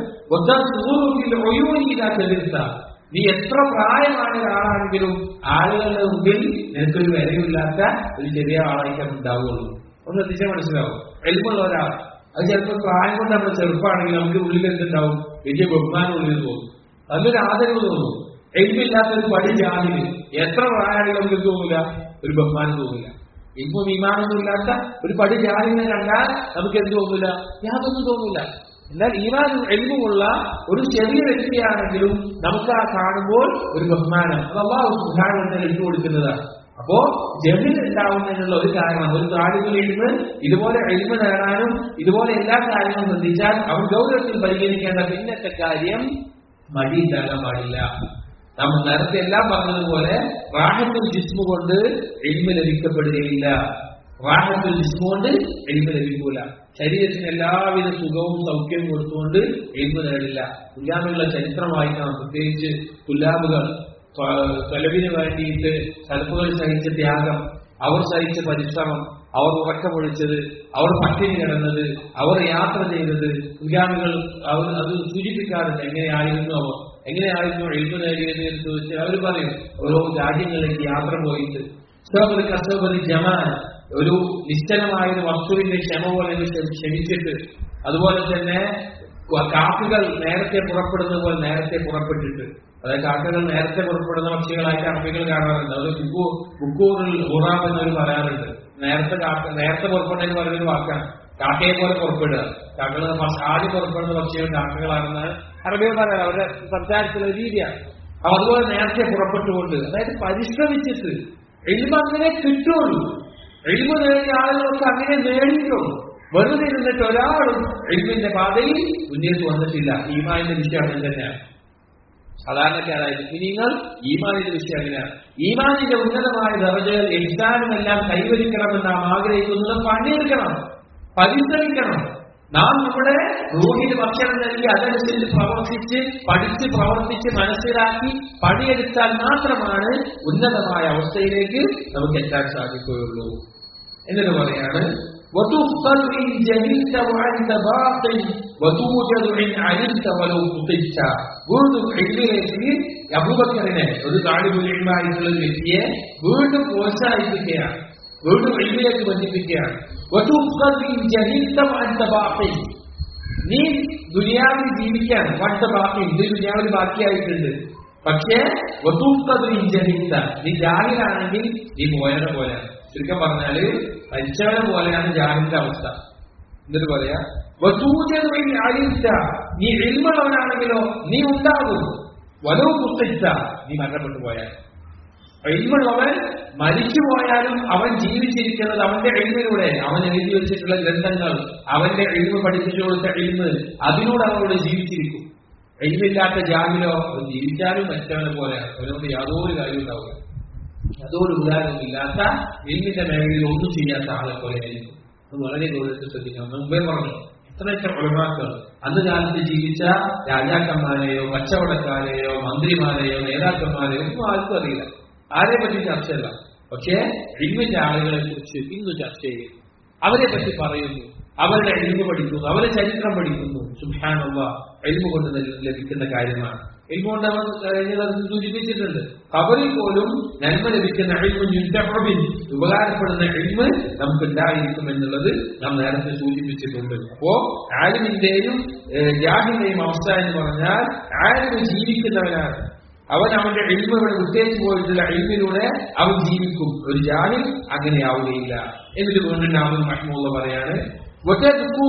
Speaker 1: ചെലുത്ത നീ എത്ര പ്രായമായ ഒരാളാണെങ്കിലും ആളുകളുടെ മുമ്പിൽ നിനക്കൊരു വിലയില്ലാത്ത ഒരു ചെറിയ ആളായിട്ടാണ് ഉണ്ടാവുകയുള്ളൂ ഒന്ന് ശ്രദ്ധിച്ചാൽ മനസ്സിലാവും എളുപ്പമുള്ള ഒരാൾ അത് ചിലപ്പോൾ പ്രായം കൊണ്ട് നമ്മൾ ചെറുപ്പമാണെങ്കിൽ നമുക്ക് ഉള്ളിൽ എന്തുണ്ടാവും വലിയ ബഹുമാനം ഉള്ളിൽ തോന്നും നല്ലൊരു ആദരവ് തോന്നും എഴുതില്ലാത്ത ഒരു പടി ജാതിന് എത്ര പ്രായമാണെങ്കിൽ നമുക്ക് തോന്നില്ല ഒരു ബഹുമാനം തോന്നില്ല ഇപ്പൊ വിമാനമൊന്നും ഇല്ലാത്ത ഒരു പടി ജാതിനെ കണ്ടാൽ നമുക്ക് എന്ത് തോന്നില്ല യാതൊന്നും തോന്നില്ല എന്നാൽ ഈമാൻ എൽമുള്ള ഒരു ചെറിയ വ്യക്തിയാണെങ്കിലും നമുക്ക് ആ കാണുമ്പോൾ ഒരു ബഹുമാനം അത് അള്ളാഹു സുധാരണ ഇട്ടു കൊടുക്കുന്നതാണ് അപ്പോ ജമിൽ ഉണ്ടാവുന്നതിനുള്ള ഒരു കാരണം ഒരു താലിബിൽ എഴുന്ന് ഇതുപോലെ എഴുന്ന് നേടാനും ഇതുപോലെ എല്ലാ കാര്യങ്ങളും ശ്രദ്ധിച്ചാൽ അവൻ ഗൗരവത്തിൽ പരിഗണിക്കേണ്ട പിന്നത്തെ കാര്യം മടി ഉണ്ടാകാൻ പാടില്ല നമ്മൾ നേരത്തെ എല്ലാം പറഞ്ഞതുപോലെ റാഹത്തുൽ ജിസ്മു കൊണ്ട് എൽമ ലഭിക്കപ്പെടുകയില്ല റാഹത്തുൽ ജിസ്മു കൊണ്ട് എൽമ ലഭിക്കൂല ശരീരത്തിന് എല്ലാവിധ സുഖവും സൗഖ്യവും കൊടുത്തുകൊണ്ട് എൽമ നേടില്ല കുല്ലാബുകളുടെ ചരിത്രം വായിക്കണം പ്രത്യേകിച്ച് കുല്ലാബുകൾ തൊലവിന് വേണ്ടിയിട്ട് സലപ്പുകൾ സഹിച്ച ത്യാഗം അവർ സഹിച്ച പരിശ്രമം അവർ ഉറക്കമൊഴിച്ചത് അവർ പട്ടിണി കിടന്നത് അവർ യാത്ര ചെയ്തത് മുൻഗാമികൾ അവർ അത് സൂചിപ്പിക്കാറുണ്ട് എങ്ങനെയായിരുന്നു അവർ എങ്ങനെയായിരുന്നു എഴുതു നേടിയത് എന്ന് ചോദിച്ചാൽ അവർ പറയും ഓരോ രാജ്യങ്ങളിലേക്ക് യാത്ര പോയിട്ട് സോബറി കസോബറി ജമാൻ ഒരു നിശ്ചലമായ ഒരു വസ്തുവിന്റെ ക്ഷമ പോലെ ക്ഷമിച്ചിട്ട് അതുപോലെ തന്നെ കാക്കുകൾ നേരത്തെ പുറപ്പെടുന്ന പോലെ നേരത്തെ പുറപ്പെട്ടിട്ട് അതായത് കാക്കകൾ നേരത്തെ പുറപ്പെടുന്ന പക്ഷികളായിട്ട് അറബികൾ കാണാറുണ്ട് അത് ബുക്കൂ ബുക്കൂറിൽ ഹുറാബ് എന്നൊരു പറയാറുണ്ട് നേരത്തെ കാക്ക നേരത്തെ പുറപ്പെടുന്നതിന് പറയുന്നൊരു വാക്കാണ് കാക്കയെ പോലെ പുറപ്പെടുക കാക്കകൾ ആദ്യം പുറപ്പെടുന്ന പക്ഷികൾ കാക്കകളാണെന്ന് അറബികൾ പറയാറ് അവരുടെ സംസാരത്തിലുള്ള രീതിയാണ് അപ്പൊ അതുപോലെ നേരത്തെ പുറപ്പെട്ടുകൊണ്ട് അതായത് പരിശ്രമിച്ചിട്ട് എഴുമ അങ്ങനെ കിട്ടുള്ളൂ എഴുമ നേടിയ ആളുകളൊക്കെ അങ്ങനെ നേടിയിട്ടുള്ളൂ വെറുതെ ഇരുന്നിട്ട് ഒരാളും എഴുമിന്റെ പാതയിൽ മുന്നേറ്റ് വന്നിട്ടില്ല ഈമാന്റെ വിഷയം അങ്ങനെ തന്നെയാണ് സാധാരണക്കാരായ മുസ്ലിങ്ങൾ ഈമാനിന്റെ വിഷയം അങ്ങനെയാണ് ഈമാനിന്റെ ഉന്നതമായ ദർജകൾ എഴുതാനുമെല്ലാം കൈവരിക്കണമെന്ന് നാം ആഗ്രഹിക്കുന്നത് പണിയെടുക്കണം പരിശ്രമിക്കണം നാം നമ്മുടെ റൂഹിന് ഭക്ഷണം നൽകി അതനുസരിച്ച് പ്രവർത്തിച്ച് പഠിച്ച് പ്രവർത്തിച്ച് മനസ്സിലാക്കി പണിയെടുത്താൽ മാത്രമാണ് ഉന്നതമായ അവസ്ഥയിലേക്ക് നമുക്ക് എത്താൻ സാധിക്കുകയുള്ളൂ എന്നിട്ട് പറയാണ് وتفقد إن جهلت وأنت باطل وتوجد إن علمت ولو قطعت വീണ്ടും എഴുതിയിലേക്ക് അബൂബക്കറിനെ ഒരു താലിബുൽ ഇൽമായിട്ടുള്ള ഒരു വ്യക്തിയെ വീണ്ടും പ്രോത്സാഹിപ്പിക്കുകയാണ് വീണ്ടും എഴുതിയിലേക്ക് ബന്ധിപ്പിക്കുകയാണ് وتفقد إن جهلت وأنت باطل നീ ദുനിയാവിൽ ജീവിക്കാൻ വട്ട ബാക്കി ഇത് ദുനിയാവിൽ ബാക്കിയായിട്ടുണ്ട് പക്ഷേ ഒത്തൂക്കത് ഇഞ്ചഹിത്ത നീ ജാഹിലാണെങ്കിൽ നീ പോയനെ പോലെ ചുരുക്കം പറഞ്ഞാല് മരിച്ചവനെ പോലെയാണ് ജാഹിലിന്റെ അവസ്ഥ എന്നിട്ട് പറയാ വസൂചനയിൽ അഴിച്ച നീ എൽമളവനാണെങ്കിലോ നീ ഉണ്ടാകും വലവ് പുസ്തക നീ മരണപ്പെട്ടു പോയാൽ എൽമുള്ളവൻ മരിച്ചു പോയാലും അവൻ ജീവിച്ചിരിക്കുന്നത് അവന്റെ എൽമിലൂടെ അവൻ എഴുതി വെച്ചിട്ടുള്ള ഗ്രന്ഥങ്ങൾ അവന്റെ എൽമ പഠിപ്പിച്ചു കൊടുത്ത എൽമ് അതിലൂടെ അവനോട് ജീവിച്ചിരിക്കും എൽമില്ലാത്ത ജാമിലോ അവൻ ജീവിച്ചാലും മറ്റവനെ പോലെ അവനോട് യാതൊരു കാര്യം ഉണ്ടാവില്ല യാതൊരു ഉദാഹരണമില്ലാത്ത എൽമിന്റെ മേഖലയിൽ ഒന്നും ചെയ്യാത്ത ആളെ പോലെ ആയിരിക്കും അത് വളരെ ഗൗരവത്തിൽ ശ്രദ്ധിക്കണം മുമ്പേ പറഞ്ഞു എത്ര എത്ര ഒഴിവാക്കൾ അന്ന് കാലത്ത് ജീവിച്ച രാജാക്കന്മാരെയോ കച്ചവടക്കാരെയോ മന്ത്രിമാരെയോ നേതാക്കന്മാരെയോ ഒന്നും ആർക്കും അറിയില്ല ആരെ പറ്റി ചർച്ചയല്ല പക്ഷേ ഇന്നിന്റെ ആളുകളെ കുറിച്ച് ഇന്ന് ചർച്ച ചെയ്യുന്നു അവരെ പറ്റി പറയുന്നു അവരുടെ എഴുന്ന് പഠിക്കുന്നു അവരെ ചരിത്രം പഠിക്കുന്നു സുഖാനുള്ള എൽമ കൊണ്ട് ലഭിക്കുന്ന കാര്യമാണ് എൽമ കൊണ്ട് അവർ കഴിഞ്ഞത് സൂചിപ്പിച്ചിട്ടുണ്ട് കബറിൽ പോലും നന്മ ലഭിക്കുന്ന എൽമിൻ ഉപകാരപ്പെടുന്ന എൽമ നമുക്ക് ഉണ്ടായിരിക്കും എന്നുള്ളത് നാം നേരത്തെ സൂചിപ്പിച്ചിട്ടുണ്ട് അപ്പോ ആലിമിന്റെയും ജാഹിന്റെയും അവസ്ഥ എന്ന് പറഞ്ഞാൽ ആലിമ് ജീവിക്കുന്നവനാണ് അവൻ അവന്റെ എൽമ ഇവിടെ വിട്ടേച്ചു പോയിട്ടുള്ള എൽമിലൂടെ അവൻ ജീവിക്കും ഒരു ജാഹിൽ അങ്ങനെയാവുകയില്ല എന്നിട്ട് വീണ്ടും നാമൻ മഹ്മൂള്ള പറയാണ് وتذكر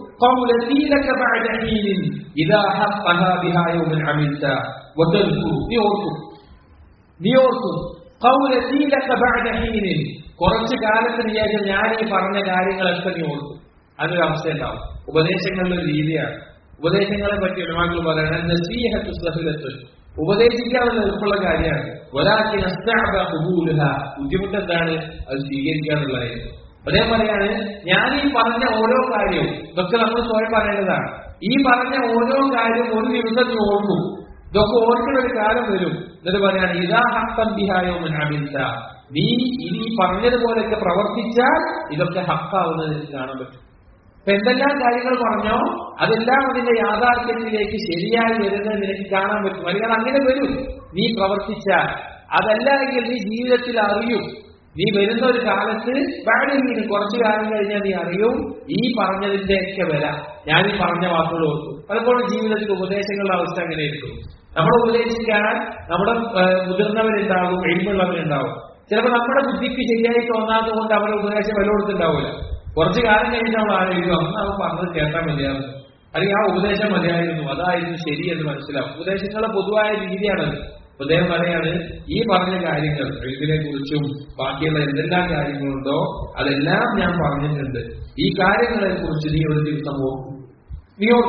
Speaker 1: قولتي لك بعد حين إذا حقها بها يوم عملت وتذكر نيوركم نيوركم قولتي لك بعد حين കുറച്ച് കാലത്തിന് ശേഷം ഞാൻ ഈ പറഞ്ഞ കാര്യങ്ങളൊക്കെ നീ ഓർക്കും അതൊരു അവസ്ഥ ഉണ്ടാവും ഉപദേശങ്ങളുടെ ഒരു രീതിയാണ് ഉപദേശങ്ങളെ പറ്റി ഒരുമാക്കൾ പറയണം നസീഹത്തു സഹിലത്ത് ഉപദേശിക്കാനുള്ള എളുപ്പമുള്ള കാര്യമാണ് ഒരാൾക്ക് ബുദ്ധിമുട്ട് എന്താണ് അത് സ്വീകരിക്കാന്നുള്ളതായിരുന്നു അദ്ദേഹം പറയാണ് ഞാൻ ഈ പറഞ്ഞ ഓരോ കാര്യവും ഇതൊക്കെ നമ്മൾ സ്വയം പറയേണ്ടതാണ് ഈ പറഞ്ഞ ഓരോ കാര്യവും ഒരു ദിവസം നീ ഓർക്കും ഇതൊക്കെ ഓർക്കുന്ന ഒരു കാലം വരും എന്നിട്ട് പറയാണ് ഇതാ ഹക്കം ബിഹായോ അമിത നീ ഇനി പറഞ്ഞതുപോലെയൊക്കെ പ്രവർത്തിച്ചാൽ ഇതൊക്കെ ഹക്കാവുന്നത് എനിക്ക് കാണാൻ പറ്റും അപ്പൊ എന്തെല്ലാം കാര്യങ്ങൾ പറഞ്ഞോ അതെല്ലാം അതിന്റെ യാഥാർത്ഥ്യത്തിലേക്ക് ശരിയായി വരുന്നത് നിനക്ക് കാണാൻ പറ്റും അല്ലെങ്കിൽ അങ്ങനെ വരും നീ പ്രവർത്തിച്ചാൽ അതല്ല എങ്കിൽ നീ ജീവിതത്തിൽ അറിയും നീ വരുന്ന ഒരു കാലത്ത് ബാഡിൽ കുറച്ചു കാലം കഴിഞ്ഞാൽ നീ അറിയും ഈ പറഞ്ഞതിന്റെയൊക്കെ വില ഞാൻ ഈ പറഞ്ഞ വാക്കുകൾ ഓർക്കും പലപ്പോഴും ജീവിതത്തിൽ ഉപദേശങ്ങളുടെ അവസ്ഥ അങ്ങനെയായിരിക്കും നമ്മളെ ഉപദേശിക്കാൻ നമ്മുടെ മുതിർന്നവരുണ്ടാവും എഴുമുള്ളവരുണ്ടാവും ചിലപ്പോൾ നമ്മുടെ ബുദ്ധിക്ക് ശരിയായി തോന്നാത്തത് കൊണ്ട് അവരുടെ ഉപദേശം വില കൊടുത്തിട്ടുണ്ടാവില്ല കുറച്ചു കാലം കഴിഞ്ഞ് നമ്മൾ ആലോചിക്കും അന്ന് അവൻ പറഞ്ഞത് കേട്ടാൽ മതിയായിരുന്നു അല്ലെങ്കിൽ ആ ഉപദേശം മതിയായിരുന്നു അതായിരുന്നു ശരി എന്ന് മനസ്സിലാവും ഉപദേശങ്ങളുടെ പൊതുവായ രീതിയാണത് അദ്ദേഹം പറയാണ് ഈ പറഞ്ഞ കാര്യങ്ങൾ എഴുതിനെ കുറിച്ചും ബാക്കിയുള്ള എന്തെല്ലാം കാര്യങ്ങളുണ്ടോ അതെല്ലാം ഞാൻ പറഞ്ഞിട്ടുണ്ട് ഈ കാര്യങ്ങളെ കുറിച്ച് നീ ഒരു ദിവസം ഓർക്കും നീ ഓർക്കും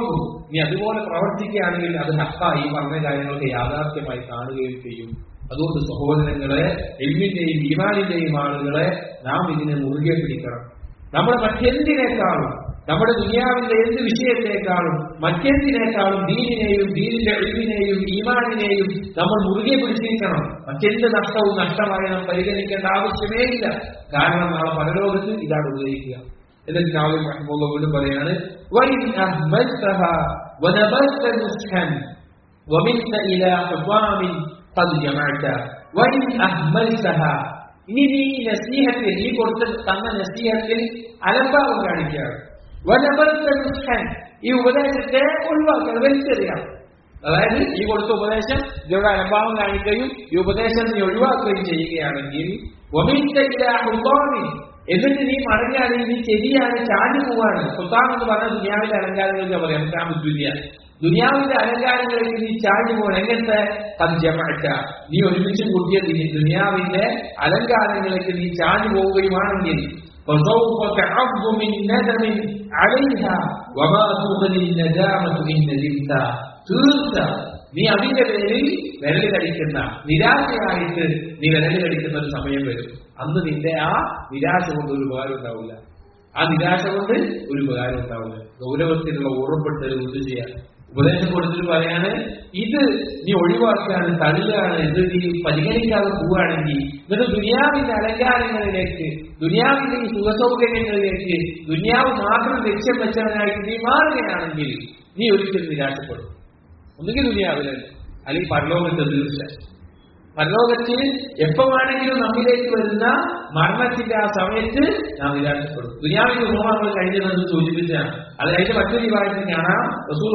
Speaker 1: നീ അതുപോലെ പ്രവർത്തിക്കുകയാണെങ്കിൽ അത് ഹക്കായി പറഞ്ഞ കാര്യങ്ങൾക്ക് യാഥാർത്ഥ്യമായി കാണുകയും ചെയ്യും അതുകൊണ്ട് സഹോദരങ്ങളെ എൽമിന്റെയും ഈമാനിന്റെയും ആളുകളെ നാം ഇതിനെ മുറുകെ പിടിക്കണം നമ്മുടെ മറ്റെന്തിനേക്കാളും നമ്മുടെ ദുനിയാവിന്റെ എന്ത് വിഷയത്തെക്കാളും മറ്റെന്തിനേക്കാളും ദീനിനെയും ദീനിന്റെ എഴുവിനെയും ഈമാനിനെയും നമ്മൾ മുറുകെ പിടിച്ചിരിക്കണം മറ്റെന്ത് നഷ്ടവും നഷ്ടമായി നാം പരിഗണിക്കേണ്ട ആവശ്യമേ ഇല്ല കാരണം നാളെ പരലോകത്ത് ഇതാണ് ഉപയോഗിക്കുക എന്നിട്ട് നാവിൽ മഹ്മൂദ് വീണ്ടും പറയാണ് وَإِنْ أَهْمَلْتَهَا وَنَبَذْتَ نُصْحًا وَمِنْتَ إِلَى حُطَامٍ قَدْ جَمَعْتَ وَإِنْ أَهْمَلْتَهَا ഇനി നീ ഈ നസീഹത്തിൽ നീ കൊടുത്ത തന്ന നസീഹത്തിൽ അലംഭാവം കാണിക്കുകയാണ് വനബൽത്ത നുസ്ഹൻ ഈ ഉപദേശത്തെ ഒഴിവാക്കുക വലിച്ചെറിയാം അതായത് ഈ കൊടുത്ത ഉപദേശം ഇതിയുടെ അലംഭാവം കാണിക്കുകയും ഈ ഉപദേശം നീ ഒഴിവാക്കുകയും ചെയ്യുകയാണെങ്കിൽ ഒമിന്റെ എന്നിട്ട് നീ മടങ്ങാണെങ്കിൽ നീ ശരിയാണ് ചാഞ്ഞു പോവാണ് സുൽത്താൻ എന്ന് പറഞ്ഞ ദുനിയാവിന്റെ അലങ്കാരങ്ങൾക്ക് പറയാം ദുനിയ ദുനിയാവിന്റെ അലങ്കാരങ്ങളിലേക്ക് നീ ചാഞ്ഞു പോകണം എങ്ങനത്തെ സജ്ജമഴച്ച നീ ഒരുമിച്ച് കൂട്ടിയ ദി- ദുനിയാവിന്റെ അലങ്കാരങ്ങളിലേക്ക് നീ ചാഞ്ഞു പോവുകയുമാണെങ്കിൽ فسوف تعض من ندم عليها وما تغني الندامة إن ندمت തീർച്ച നീ അതിന്റെ പേരിൽ വിരൽ കടിക്കുന്ന നിരാശയായിട്ട് നീ വിരൽ കടിക്കുന്ന ഒരു സമയം വരും അന്ന് നിന്റെ ആ നിരാശ കൊണ്ട് ഒരു ഉപകാരം ഉണ്ടാവില്ല ആ നിരാശ കൊണ്ട് ഒരു ഉപകാരം ഉണ്ടാവില്ല ഗൗരവത്തിലുള്ള ഓർമ്മപ്പെട്ടത് എന്ത് ചെയ്യാൻ ഉപദേശം കൊടുത്തിട്ട് പറയാണ് ഇത് നീ ഒഴിവാക്കുകയാണ് തള്ളുകയാണ് ഇത് നീ പരിഗണിക്കാതെ പോവുകയാണെങ്കിൽ എന്നിട്ട് ദുനിയാവിന്റെ അലങ്കാരങ്ങളിലേക്ക് ദുനിയാവിന്റെ ഈ സുഖസൗകര്യങ്ങളിലേക്ക് ദുനിയാവ് മാത്രം ലക്ഷ്യം വെച്ചവനായിട്ട് നീ മാറുകയാണെങ്കിൽ നീ ഒരിക്കലും നിരാശപ്പെടും ഒന്നുകിൽ ദുനിയാവിലല്ല അല്ലെങ്കിൽ പരലോകത്തെ തീർച്ച പരലോകത്ത് എപ്പോ വേണമെങ്കിലും നമ്മിലേക്ക് വരുന്ന മരണത്തിന്റെ ആ സമയത്ത് നാം നിരാശപ്പെടും ദുനിയാവിന്റെ ഉപമാനങ്ങൾ കഴിഞ്ഞതെന്ന് സൂചിപ്പിച്ചാണ് അത് അതിന്റെ മറ്റൊരു വിഭാഗത്തിൽ കാണാം റസൂൽ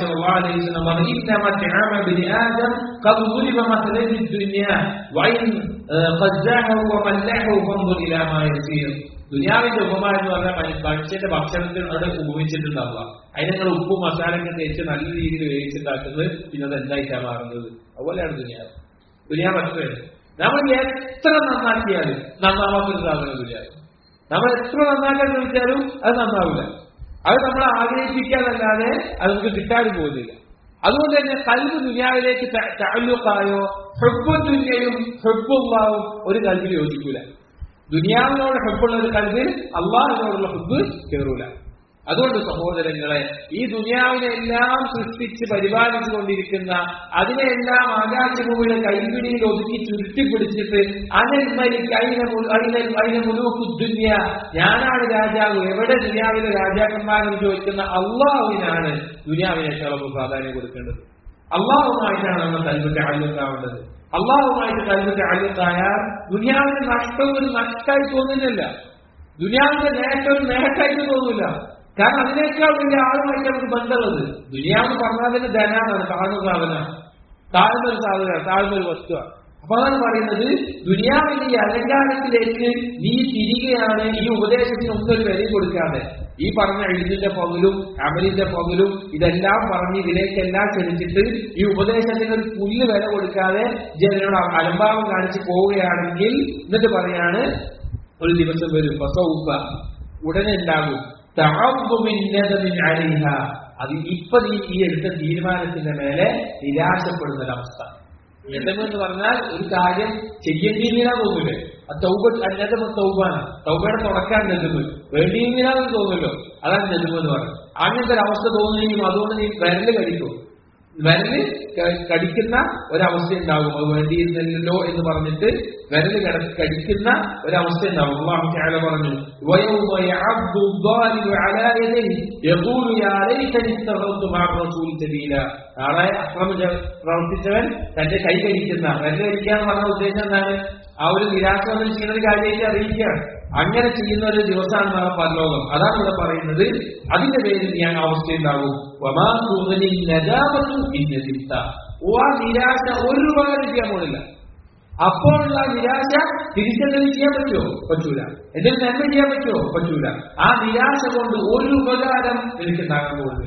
Speaker 1: ദുനിയാവിന്റെ ഉപമ എന്ന് പറഞ്ഞാൽ മനുഷ്യ- മനുഷ്യന്റെ ഭക്ഷണത്തിനോട് ഉപയോഗിച്ചിട്ടുണ്ടാവുക അതിന് നിങ്ങൾ ഉപ്പും മസാലയൊക്കെ തേച്ച് നല്ല രീതിയിൽ വേവിച്ചുണ്ടാക്കുന്നത് പിന്നെ അത് എന്തായിട്ടാണ് മാറുന്നത് അതുപോലെയാണ് ദുനിയാവ് ദുനിയാവ് അത്രയാണ് നമ്മൾ എത്ര നന്നാക്കിയാലും നന്നാവാത്തൊരു സാധനം ദുനിയാവ് നമ്മൾ എത്ര നന്നാക്കാൻ ശ്രമിച്ചാലും അത് നന്നാവില്ല അത് നമ്മൾ ആഗ്രഹിപ്പിക്കാതല്ലാതെ അത് നമുക്ക് കിട്ടാതെ പോകുന്നില്ല അതുകൊണ്ട് തന്നെ കൽവ് ദുനിയാവിലേക്ക് താലൂക്കായോ ഹെബും ദുനിയയും ഹെബുള്ളാവും ഒരു കൽവിൽ യോജിക്കൂല ദുനിയാവിനോട് ഹെബുള്ള ഒരു കൽവിൽ അള്ളാഹിനോടുള്ള ഹെബ് കയറൂല അതുകൊണ്ട് സഹോദരങ്ങളെ ഈ ദുനിയാവിനെ എല്ലാം സൃഷ്ടിച്ച് പരിപാലിച്ചു കൊണ്ടിരിക്കുന്ന അതിനെല്ലാം ആകാശഭൂമിയുടെ കൈപിടിയിൽ ഒതുക്കി ചുരുട്ടിപ്പിടിച്ചിട്ട് അനൽ മലിക് അയിന മു- അയിന- അയിന മുലൂക്കു ദുന്യ ഞാനാണ് രാജാവ് എവിടെ ദുനിയാവിലെ രാജാക്കന്മാരെന്ന് ചോദിക്കുന്ന അള്ളാഹുവിനാണ് ദുനിയാവിനേക്കാളും പ്രാധാന്യം കൊടുക്കേണ്ടത് അള്ളാഹുമായിട്ടാണ് നമ്മൾ കൽവിന്റെ അല്ലുണ്ടാവേണ്ടത് അള്ളാഹുമായിട്ട് കൽവിന്റെ അല്ലുണ്ടായാൽ ദുനിയാവിന്റെ നഷ്ടം ഒരു നഷ്ടമായി തോന്നുന്നില്ല ദുനിയാവിന്റെ നേട്ടം ഒരു നേട്ടമായിട്ട് തോന്നില്ല കാരണം അതിനേക്കാൾ വലിയ ആളുമായിട്ട് നമുക്ക് ബന്ധമുള്ളത് ദുനിയാവ് പറഞ്ഞാൽ തന്നെ ധനാണ് താഴ്ന്ന സാധന താഴ്ന്ന ഒരു സാധന താഴ്ന്ന ഒരു വസ്തുവാണ് അപ്പൊ അതാണ് പറയുന്നത് ദുനിയാവിന്റെ ഈ അലങ്കാരത്തിലേക്ക് നീ തിരികെയാണ് ഈ ഉപദേശത്തിന് ഒന്നും ഒരു വില കൊടുക്കാതെ ഈ പറഞ്ഞ എഴുതിന്റെ പകലും അമലിന്റെ പകലും ഇതെല്ലാം പറഞ്ഞ് ഇതിലേക്കെല്ലാം ക്ഷണിച്ചിട്ട് ഈ ഉപദേശത്തിന് ഒരു പുല്ല് വില കൊടുക്കാതെ ജനനോട് അലംഭാവം കാണിച്ച് പോവുകയാണെങ്കിൽ എന്നിട്ട് പറയാണ് ഒരു ദിവസം വരും ഫസൗഫ ഉടനെ ഉണ്ടാകും തഅബ്ബുമിൻ നദമിൻ അലൈഹ അത് ഇപ്പൊ നീ ഈ എടുത്ത തീരുമാനത്തിന്റെ മേലെ നിരാശപ്പെടുന്ന ഒരവസ്ഥ നെതം എന്ന് പറഞ്ഞാൽ ഒരു കാര്യം ചെയ്യേണ്ടിയിരുന്നില്ല തോന്നൂലേ ആ തൗബ നെതം തൗബാണ് തൗബയുടെ തുടക്കാൻ നെതുമ്പ് വേണ്ടിയിരുന്നില്ലാന്ന് തോന്നുമല്ലോ അതാണ് നെതുമ്പ് എന്ന് പറയുന്നത് അങ്ങനത്തെ ഒരു അവസ്ഥ തോന്നുകയും അതുകൊണ്ട് നീ വിരല് കടിക്കും വിരല് ക- കടിക്കുന്ന ഒരവസ്ഥ ഉണ്ടാകും അത് വേണ്ടിയിരുന്നല്ലോ എന്ന് പറഞ്ഞിട്ട് വിരല് കട കടിക്കുന്ന ഒരവസ്ഥ ഉണ്ടാകും അള്ളാഹു തആല പറഞ്ഞു وَيَوْمَ يَعَضُّ الظَّالِمُ عَلَى يَدَيْهِ يَقُولُ يَا لَيْتَنِي اتَّخَذْتُ مَعَ الرَّسُولِ سَبِيلًا നാളെ അക്രമം ചെ- പ്രവർത്തിച്ചവൻ തന്റെ കൈ കടിക്കുന്ന വിരല് കടിക്കുക എന്ന് പറഞ്ഞ ഉദ്ദേശം എന്താണ് ആ ഒരു നിരാശ വന്ന് ചെയ്യുന്ന ഒരു കാര്യമായിട്ട് അറിയിക്കുകയാണ് അങ്ങനെ ചെയ്യുന്ന ഒരു ദിവസമാണ് നാളെ പരലോകം അതാണ് ഇവിടെ പറയുന്നത് അതിന്റെ പേരിൽ ഞാൻ അവസ്ഥയുണ്ടാകും വമാ തുഗ്നി നജാമത്തു ഇൻ നദിംത. ഓ ആ നിരാശ ഒരു ഉപകാരം ചെയ്യാൻ പോണില്ല അപ്പോഴുള്ള ആ നിരാശ തിരിച്ചെന്തെങ്കിലും ചെയ്യാൻ പറ്റുമോ പറ്റൂല എന്തെങ്കിലും നന്മ ചെയ്യാൻ പറ്റുമോ പറ്റൂല ആ നിരാശ കൊണ്ട് ഒരു ഉപകാരം എനിക്ക് ഉണ്ടാകാൻ പോകുന്നില്ല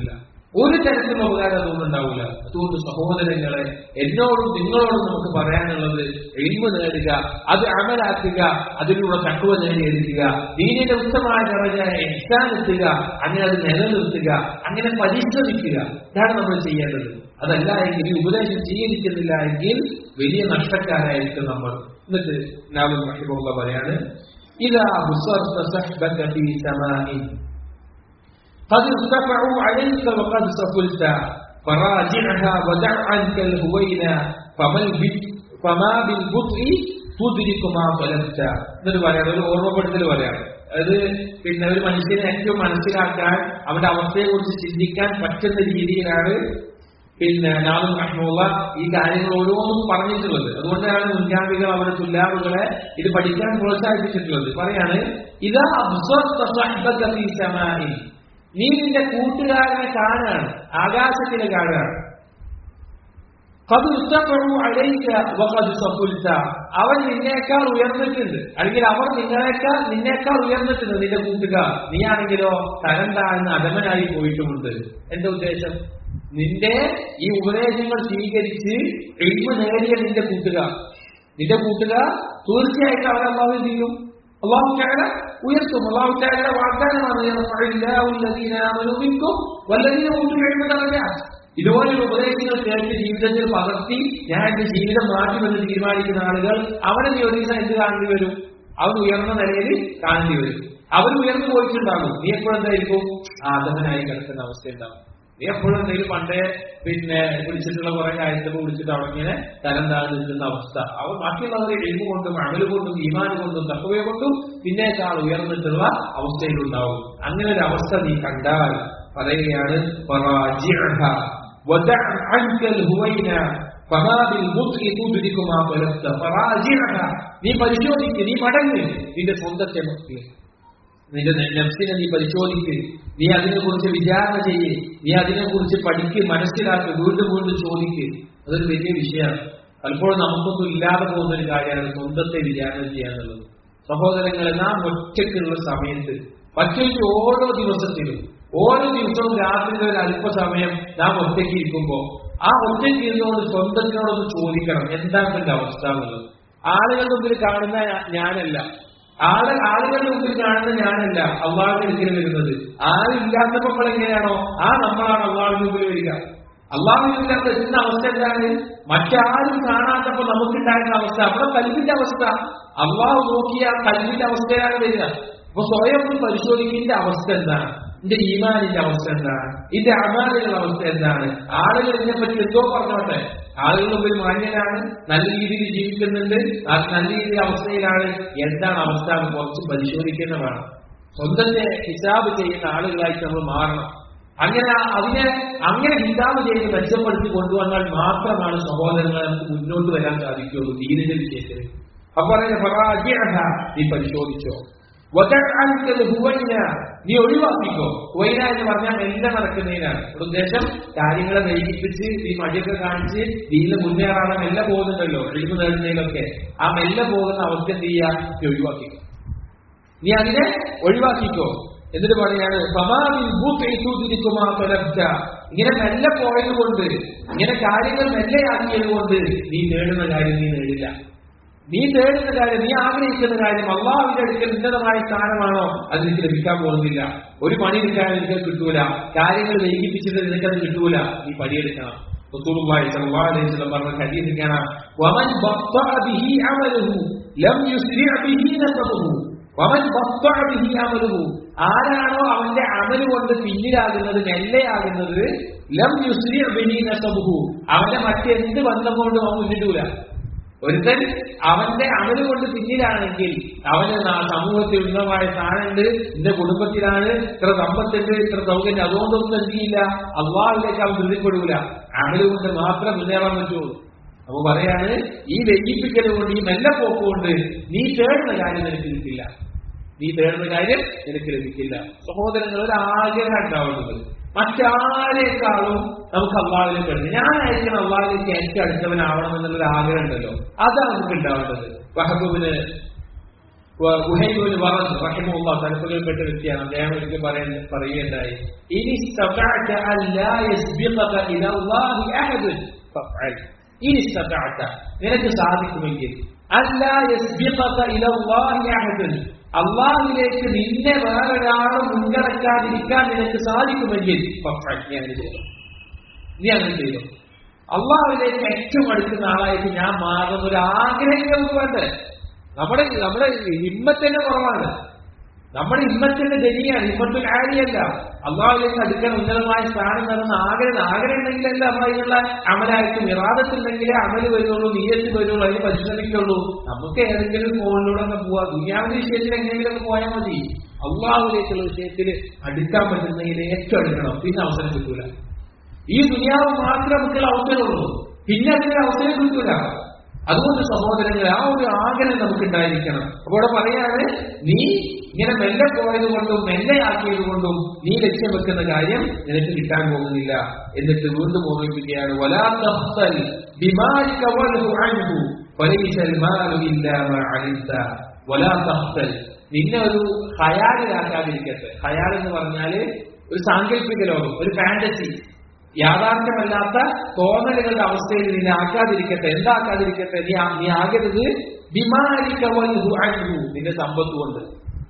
Speaker 1: ഒരു തരത്തിലുള്ള ഉപകാരം അതുകൊണ്ട് ഉണ്ടാവില്ല അതുകൊണ്ട് സഹോദരങ്ങളെ എന്നോടും നിങ്ങളോടും നമുക്ക് പറയാനുള്ളത് എളിമ നേടുക അത് അമലാക്കുക അതിലൂടെ തക്കുവ നേടിയെടുക്കുക ദീനിന്റെ ഉത്തമമായ നിറഞ്ഞായ എക്സാം എത്തുക അങ്ങനെ അത് നിലനിർത്തുക അങ്ങനെ പരിശ്രമിക്കുക ഇതാണ് നമ്മൾ ചെയ്യേണ്ടത് അതല്ല എങ്കിൽ ഈ ഉപദേശം സ്വീകരിക്കുന്നില്ല എങ്കിൽ വലിയ നഷ്ടക്കാരായിരിക്കും നമ്മൾ എന്നിട്ട് നാവും മഹിമുള്ള പറയാണ് ഇതാ ബുസർത്ത സഹ്ബക ഫീ സമാഇൻ قد ارتفعوا عليك وقد سفلت فراجعها ودع عنك الهوينا فما البت- فما بالبطء تدرك ما طلبت എന്നിട്ട് പറയാം ഒരു ഓർമ്മപ്പെടുത്തൽ പറയാം അത് പിന്നെ ഒരു മനുഷ്യനെ ഏറ്റവും മനസ്സിലാക്കാൻ അവന്റെ അവസ്ഥയെ കുറിച്ച് ചിന്തിക്കാൻ പറ്റുന്ന രീതിയിലാണ് പിന്നെ നാളും റഹ്മുള്ള ഈ കാര്യങ്ങൾ ഓരോന്നും പറഞ്ഞിട്ടുള്ളത് അതുകൊണ്ടാണ് മുൻഗാമികൾ അവരുടെ തുല്ലാറുകളെ ഇത് പഠിക്കാൻ പ്രോത്സാഹിപ്പിച്ചിട്ടുള്ളത് പറയാണ് ഇതാ അബ്സർത്ത സഹ്ബക ഫീ സമാഇൻ നീ നിന്റെ കൂട്ടുകാരനെ കാണുകയാണ് ആകാശത്തിലെ കാണുകയാണ് قد ارتفعوا عليك وقد سفلت അവൻ നിന്നേക്കാൾ ഉയർന്നിട്ടുണ്ട് അല്ലെങ്കിൽ അവർ നിങ്ങളെക്കാൾ നിന്നേക്കാൾ ഉയർന്നിട്ടുണ്ട് നിന്റെ കൂട്ടുകാർ നീയാണെങ്കിലോ തരം താഴ്ന്ന അധമനായി പോയിട്ടുമുണ്ട് എന്റെ ഉദ്ദേശം നിന്റെ ഈ ഉപദേശങ്ങൾ സ്വീകരിച്ച് എളിമ നേടിയ നിന്റെ കൂട്ടുകാർ നിന്റെ കൂട്ടുകാർ തീർച്ചയായിട്ടും അവർ അള്ളാഹു എന്ത് ചെയ്യും അള്ളാഹു ചാല ഉയർത്തും അള്ളാഹു ചാലയുടെ വാഗ്ദാനമാണ് യർഫഉല്ലാഹു അല്ലദീന ആമനൂ മിൻകും വല്ലദീന ഊതുൽ ഇൽമ ദറജാത്ത് ഇതുപോലെയുള്ള ഉപദേശങ്ങൾ കേട്ട് ജീവിതത്തിൽ പകർത്തി ഞാൻ എന്റെ ജീവിതം മാറ്റുമെന്ന് തീരുമാനിക്കുന്ന ആളുകൾ അവനെ നീ ഒരു ദിവസം എന്ത് കാണേണ്ടി വരും അവൻ ഉയർന്ന നിലയിൽ കാണേണ്ടി വരും അവർ ഉയർന്നു പോയിട്ടുണ്ടാകും നീ എപ്പോഴും എന്തായിരിക്കും ആദമനായി കിടക്കുന്ന അവസ്ഥ ഉണ്ടാവും നീ എപ്പോഴും എന്തെങ്കിലും പണ്ടേ പിന്നെ വിളിച്ചിട്ടുള്ള കുറെ കാര്യത്തിൽ വിളിച്ചിട്ട് അവിടെ ഇങ്ങനെ തരം താഴ്ന്നു നിൽക്കുന്ന അവസ്ഥ അവർ ബാക്കിയുള്ളവരെ എഴുതു കൊണ്ടും അമല് കൊണ്ടും ഈമാന് കൊണ്ടും തക്കവയെ കൊണ്ടും പിന്നേക്കാൾ ഉയർന്നിട്ടുള്ള അവസ്ഥയിലുണ്ടാവും അങ്ങനെ ഒരു അവസ്ഥ നീ കണ്ടാൽ പറയുകയാണ് "ഫറാജിഅഹ വദഅ അൻക അൽഹുവൈന ഫമാ ബിൽബുത്ഇ തുദ്രിക മാ ബലഗ്ത." ഫറാജിഅഹ. നീ പരിശോധിക്ക് നീ മടങ്ങ് നിന്റെ സ്വന്തത്തെ നോക്കി നിന്റെ നഫ്സിനെ നീ പരിശോധിക്ക് നീ അതിനെക്കുറിച്ച് വിചാരണ ചെയ്യ് നീ അതിനെക്കുറിച്ച് പഠിക്ക് മനസ്സിലാക്ക് വീണ്ടും വീണ്ടും ചോദിക്ക് അതൊരു വലിയ വിഷയമാണ് പലപ്പോഴും നമുക്കൊന്നും ഇല്ലാതെ പോകുന്ന ഒരു കാര്യമാണ് സ്വന്തത്തെ വിചാരണ ചെയ്യാന്നുള്ളത് സഹോദരങ്ങളെ നാം ഒറ്റയ്ക്കുള്ള സമയത്ത് പറ്റുമെങ്കിൽ ഓരോ ദിവസത്തിലും ഓരോ ദിവസവും രാത്രിയിൽ ഒരു അല്പസമയം നാം ഒറ്റയ്ക്ക് ഇരിക്കുമ്പോൾ ആ ഒറ്റയ്ക്ക് ഇരുന്നുകൊണ്ട് സ്വന്തത്തിനോടൊന്ന് ചോദിക്കണം എന്താണ് എന്റെ അവസ്ഥ എന്നുള്ളത് ആളുകളുടെ മുമ്പിൽ കാണുന്ന ഞാ- ഞാനല്ല ആള് ആളുകളുടെ മുമ്പിൽ കാണുന്ന ഞാനല്ല അള്ളാഹുവിന്റെ അടുക്കൽ വരുന്നത് ആരില്ലാത്തപ്പോൾ എങ്ങനെയാണോ ആ നമ്മളാണ് അള്ളാഹുവിന്റെ മുമ്പിൽ വരിക അള്ളാഹുവില്ലാത്ത എത്തുന്ന അവസ്ഥ എന്താണ് മറ്റാരും കാണാത്തപ്പോൾ നമുക്കുണ്ടായിരുന്ന അവസ്ഥ അവിടെ കൽവിന്റെ അവസ്ഥ അള്ളാഹു നോക്കിയ കൽവിന്റെ അവസ്ഥയാണ് വരിക അപ്പൊ സ്വയം ഒന്ന് പരിശോധിക്കുന്ന അവസ്ഥ എന്താണ് എന്റെ ഈമാനിന്റെ അവസ്ഥ എന്താണ് എന്റെ അമാലിന്റെ അവസ്ഥ എന്താണ് ആളുകൾ ഇതിനെ പറ്റി എന്തോ പറഞ്ഞോട്ടെ ആളുകൾ മുമ്പിൽ മാന്യനാണ് നല്ല രീതിയിൽ ജീവിക്കുന്നുണ്ട് ആ നല്ല രീതിയിൽ അവസ്ഥയിലാണ് എന്താണ് അവസ്ഥ എന്ന് കുറച്ച് പരിശോധിക്കുന്ന വേണം സ്വന്തത്തെ ഹിസാബ് ചെയ്യുന്ന ആളുകളായിട്ട് നമ്മൾ മാറണം അങ്ങനെ അതിനെ അങ്ങനെ ഹിസാബ് ചെയ്ത് മെച്ചപ്പെടുത്തി കൊണ്ടുവന്നാൽ മാത്രമാണ് സഹോദരങ്ങളെ നമുക്ക് മുന്നോട്ട് വരാൻ സാധിക്കുകയുള്ളൂ ദീനിന്റെ വിഷയത്തിൽ അപ്പൊ പറയുന്നത് "ഫറാജിഅഹ", നീ പരിശോധിച്ചോ വദഅ അൻക അൽഹുവൈന, നീ ഒഴിവാക്കിക്കോ ഹുവൈന എന്ന് പറഞ്ഞാൽ മെല്ലെ നടക്കുന്നതിനാണ് ഒരു ഉദ്ദേശം കാര്യങ്ങളെ വൈകിപ്പിച്ച് ഈ മടിയൊക്കെ കാണിച്ച് ഇതിൽ മുന്നേറാതെ മെല്ലെ പോകുന്നുണ്ടല്ലോ എഴുതു നേടുന്നതിലൊക്കെ ആ മെല്ലെ പോകുന്ന അവസ്ഥ എന്ത് ചെയ്യുക നീ ഒഴിവാക്കിക്കോ നീ അതിനെ ഒഴിവാക്കിക്കോ എന്നിട്ട് പറയാണ് "ഫമാബിൽ ബുത്ഇ തുദ്രികുമാ തലബ്ത." ഇങ്ങനെ മെല്ലെ പോയത് കൊണ്ട് ഇങ്ങനെ കാര്യങ്ങൾ മെല്ലെയാക്കിയത് കൊണ്ട് നീ നേടുന്ന കാര്യം നീ നേടില്ല നീ തേടുന്ന കാര്യം നീ ആഗ്രഹിക്കുന്ന കാര്യം അള്ളാഹുവിന്റെ അടുക്കൽ ഉന്നതമായ സ്ഥാനമാണോ അത് നിനക്ക് ലഭിക്കാൻ പോകുന്നില്ല ഒരു പണി എടുക്കാൻ നിനക്ക് കിട്ടൂല കാര്യങ്ങൾ വൈകിപ്പിച്ചിട്ട് നിനക്കത് കിട്ടൂല നീ പണിയെടുക്കണം റസൂലുള്ളാഹി സ്വല്ലല്ലാഹു അലൈഹി വസല്ലം പറഞ്ഞ ഹദീസ് കാണാം വമൻ ബത്തഅ ബിഹി അമലുഹു ലം യുസ്രി' ബിഹി നസബുഹു വമൻ ബത്തഅ ബിഹി അമലുഹു ആരാണോ അവന്റെ അമല് കൊണ്ട് പിന്നിലാകുന്നത് മെല്ലെയാകുന്നത് ലം യുസ്രി' ബിഹി നസബുഹു അവന്റെ മറ്റെന്ത് ബന്ധം കൊണ്ടും അവൻ മുന്നിട്ടൂല ഒരുത്തൻ അവന്റെ അമല് കൊണ്ട് പിന്നിലാണെങ്കിൽ അവന് നാ- സമൂഹത്തിൽ ഉന്നതമായ സ്ഥാനമുണ്ട് എന്റെ കുടുംബത്തിലാണ് ഇത്ര സമ്പത്തുണ്ട് ഇത്ര സൗകര്യം അതുകൊണ്ടൊന്നും എന്ത് ചെയ്യില്ല അള്ളാഹിലേക്ക് അവൻ ബന്ധപ്പെടൂല അമല് കൊണ്ട് മാത്രം മുന്നേറാൻ പറ്റുള്ളൂ അപ്പൊ പറയാണ് ഈ വെല്ലിപ്പിക്കൽ കൊണ്ട് ഈ മെല്ലെ പോക്ക് കൊണ്ട് നീ തേടുന്ന കാര്യം നിനക്ക് കിട്ടില്ല നീ തേടുന്ന കാര്യം നിനക്ക് ലഭിക്കില്ല സഹോദരങ്ങൾ ഒരു ആഗ്രഹം ഉണ്ടാവുന്നത് മറ്റാരേക്കാളും നമുക്ക് അള്ളാഹിനെ പെടുന്നത് ഞാൻ അയക്കുന്ന അള്ളാഹിലേക്ക് ഏറ്റവും അടുത്തവനാവണം എന്നുള്ളൊരു ആഗ്രഹം ഉണ്ടല്ലോ അതാണ് നമുക്ക് ഉണ്ടാവേണ്ടത് വഹബുവിന് ഉഹൈബുൽ വറദ് റഹിമഹുല്ലാഹ് തലപ്പുകൾപ്പെട്ട വ്യക്തിയാണ് അദ്ദേഹം ഒരിക്കൽ പറയാൻ പറയുകയുണ്ടായി ഇനി ഇസ്തതഅത അല്ലാ യസ്ബിഖക ഇലല്ലാഹി അഹദുൻ ഫഫഅൽ ഇനി ഇസ്തതഅത നിനക്ക് സാധിക്കുമെങ്കിൽ അല്ലാ യസ്ബിഖക ഇലല്ലാഹി അഹദുൻ അള്ളാഹിലേക്ക് നിന്നെ വേറൊരാളും മുൻകടക്കാതിരിക്കാൻ നിനക്ക് സാധിക്കുമെങ്കിൽ ഫഫഅൽ നീ അങ്ങനെ ചെയ്യണം നീ അങ്ങനെ ചെയ്തു അള്ളാഹുവിലേക്ക് ഏറ്റവും അടുക്കുന്ന ആളായിട്ട് ഞാൻ മാറുന്ന ഒരു ആഗ്രഹം നമുക്ക് വേണ്ടേ നമ്മുടെ നമ്മുടെ ഹിമ്മത്തിന്റെ കുറവാണ് നമ്മുടെ ഹിമ്മത്തിന്റെ ജനിയാണ് ഹിമ്മത്തിൽ ആരിയല്ല അള്ളാഹുലേക്ക് അടുക്കാൻ ഉന്നതമായ സ്ഥാനം നടന്ന ആഗ്രഹം ആഗ്രഹം ഉണ്ടെങ്കിലല്ല അമ്മ ഇതിനുള്ള അമലായിട്ട് നിറാദത്തുണ്ടെങ്കിലേ അമല് വരുള്ളൂ നീയത്ത് വരുള്ളൂ അതിന് പരിശ്രമിക്കുള്ളൂ നമുക്ക് ഏതെങ്കിലും ഫോണിലൂടെ ഒന്ന് പോവാ ദുനിയാവിന്റെ വിഷയത്തിൽ എങ്ങനെയെങ്കിലും ഒന്ന് പോയാൽ മതി അള്ളാഹുലേക്കുള്ള വിഷയത്തിൽ അടുക്കാൻ പറ്റുന്നെങ്കിൽ ഏറ്റവും അടുക്കണം പിന്നെ അവസരം കിട്ടൂല ഈ ദുനിയാവ് മാത്രമേ നമുക്കുള്ള അവസരമുള്ളൂ പിന്നെ അതിന് അവസരം കിട്ടൂല അതുകൊണ്ട് സഹോദരങ്ങളെ ആ ഒരു ആഗ്രഹം നമുക്ക് ഉണ്ടായിരിക്കണം അപ്പോൾ ഇവിടെ പറയാണ് നീ ഇങ്ങനെ മെല്ലെ പോയത് കൊണ്ടും മെല്ലെ ആക്കിയത് കൊണ്ടും നീ ലക്ഷ്യം വെക്കുന്ന കാര്യം നിനക്ക് കിട്ടാൻ പോകുന്നില്ല എന്നിട്ട് വീണ്ടും ഓർമ്മിപ്പിക്കുകയാണ് വലാ തഹ്സൽ ബിമാലിക വൽഹു അൻഹു ഫലൈസൽ മാലു ഇല്ലാ മാ അലിംത വലാ തഹ്സൽ നിന്നെ ഒരു ഖയാലിലാക്കാതിരിക്കട്ടെ ഖയാൽ എന്ന് പറഞ്ഞാല് ഒരു സാങ്കല്പിക ലോകം ഒരു ഫാന്റസി യാഥാർത്ഥ്യമല്ലാത്ത തോന്നലുകളുടെ അവസ്ഥയിൽ നിന്നെ ആക്കാതിരിക്കട്ടെ എന്താക്കാതിരിക്കട്ടെ നീ ആ- നീ ആകരുത് ബിമാലിക്കവൽഹു അൻഹു നിന്റെ സമ്പത്ത് കൊണ്ട്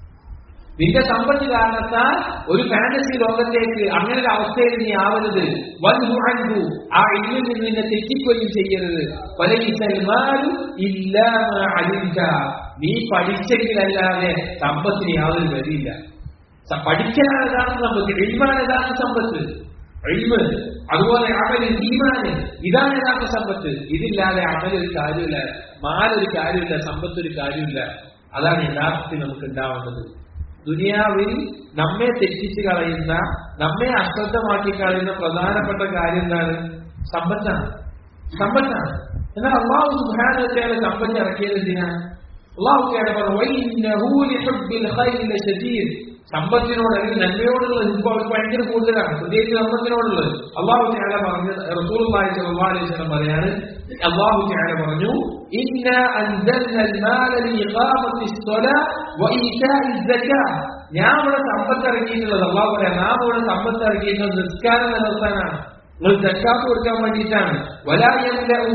Speaker 1: നിന്റെ സമ്പത്ത് കാരണത്താൽ ഒരു ഫാന്റസി ലോകത്തേക്ക് അങ്ങനെ ഒരു അവസ്ഥയിൽ നീ ആവരുത് വൽഹു അൻഹു ആ ഇല്ലിൽ നിന്ന് നിന്നെ തെറ്റിക്കുകയും ചെയ്യരുത് വലൈസൽ മാലു ഇല്ലാ മാ അലിംത നീ പഠിച്ചെങ്കിലല്ലാതെ സമ്പത്തിന് യാതൊരു ഗതിയില്ല സ- പഠിക്കലാണ് യഥാർത്ഥ സമ്പത്ത് എഴുമാണ് യഥാർത്ഥ സമ്പത്ത് എഴുമ് അതുപോലെ അമല് ഈമാന് ഇതാണ് യഥാർത്ഥ സമ്പത്ത് ഇതില്ലാതെ അമൽ ഒരു കാര്യമില്ല മാലൊരു കാര്യമില്ല സമ്പത്ത് ഒരു കാര്യമില്ല അതാണ് യഥാർത്ഥത്തിൽ നമുക്ക് ഉണ്ടാവേണ്ടത് ദുനിയാവിൽ നമ്മെ തെറ്റിച്ച് കളയുന്ന നമ്മെ അശ്രദ്ധമാക്കി കളയുന്ന പ്രധാനപ്പെട്ട കാര്യം എന്താണ് സമ്പത്താണ് സമ്പത്താണ് എന്നാൽ അള്ളാഹു സുധാനത്തെ സമ്പത്ത് ഇറക്കിയത് എന്തിനാണ് അള്ളാഹു പറഞ്ഞു "വഇന്നഹു ലിഹുബ്ബിൽ ഖൈരി ലശദീദ്." സമ്പത്തിനോട് അല്ലെങ്കിൽ നന്മയോടുള്ള ഹിബ്ബ് അവർക്ക് ഭയങ്കര കൂടുതലാണ് പ്രത്യേകിച്ച് സമ്പത്തിനോടുള്ളത് അള്ളാഹു ചാല പറഞ്ഞു റസൂലുള്ളാഹി സ്വല്ലല്ലാഹു അലൈഹി വസല്ലം പറയാണ് അള്ളാഹു ചാല പറഞ്ഞു ഇന്ന അൻസൽനൽ മാല ലിഇഖാമത്തി സ്വലാ വഇതാഇ സക്കാ ഞാൻ ഇവിടെ സമ്പത്ത് ഇറക്കിയിട്ടുള്ളത് അള്ളാഹു പറയാം നാം ഇവിടെ സമ്പത്ത് ഇറക്കിയിട്ടുള്ളത് നിസ്കാരം നിലനിർത്താനാണ് നിങ്ങൾ സക്കാത്ത് കൊടുക്കാൻ വേണ്ടിയിട്ടാണ് വലായല്ലു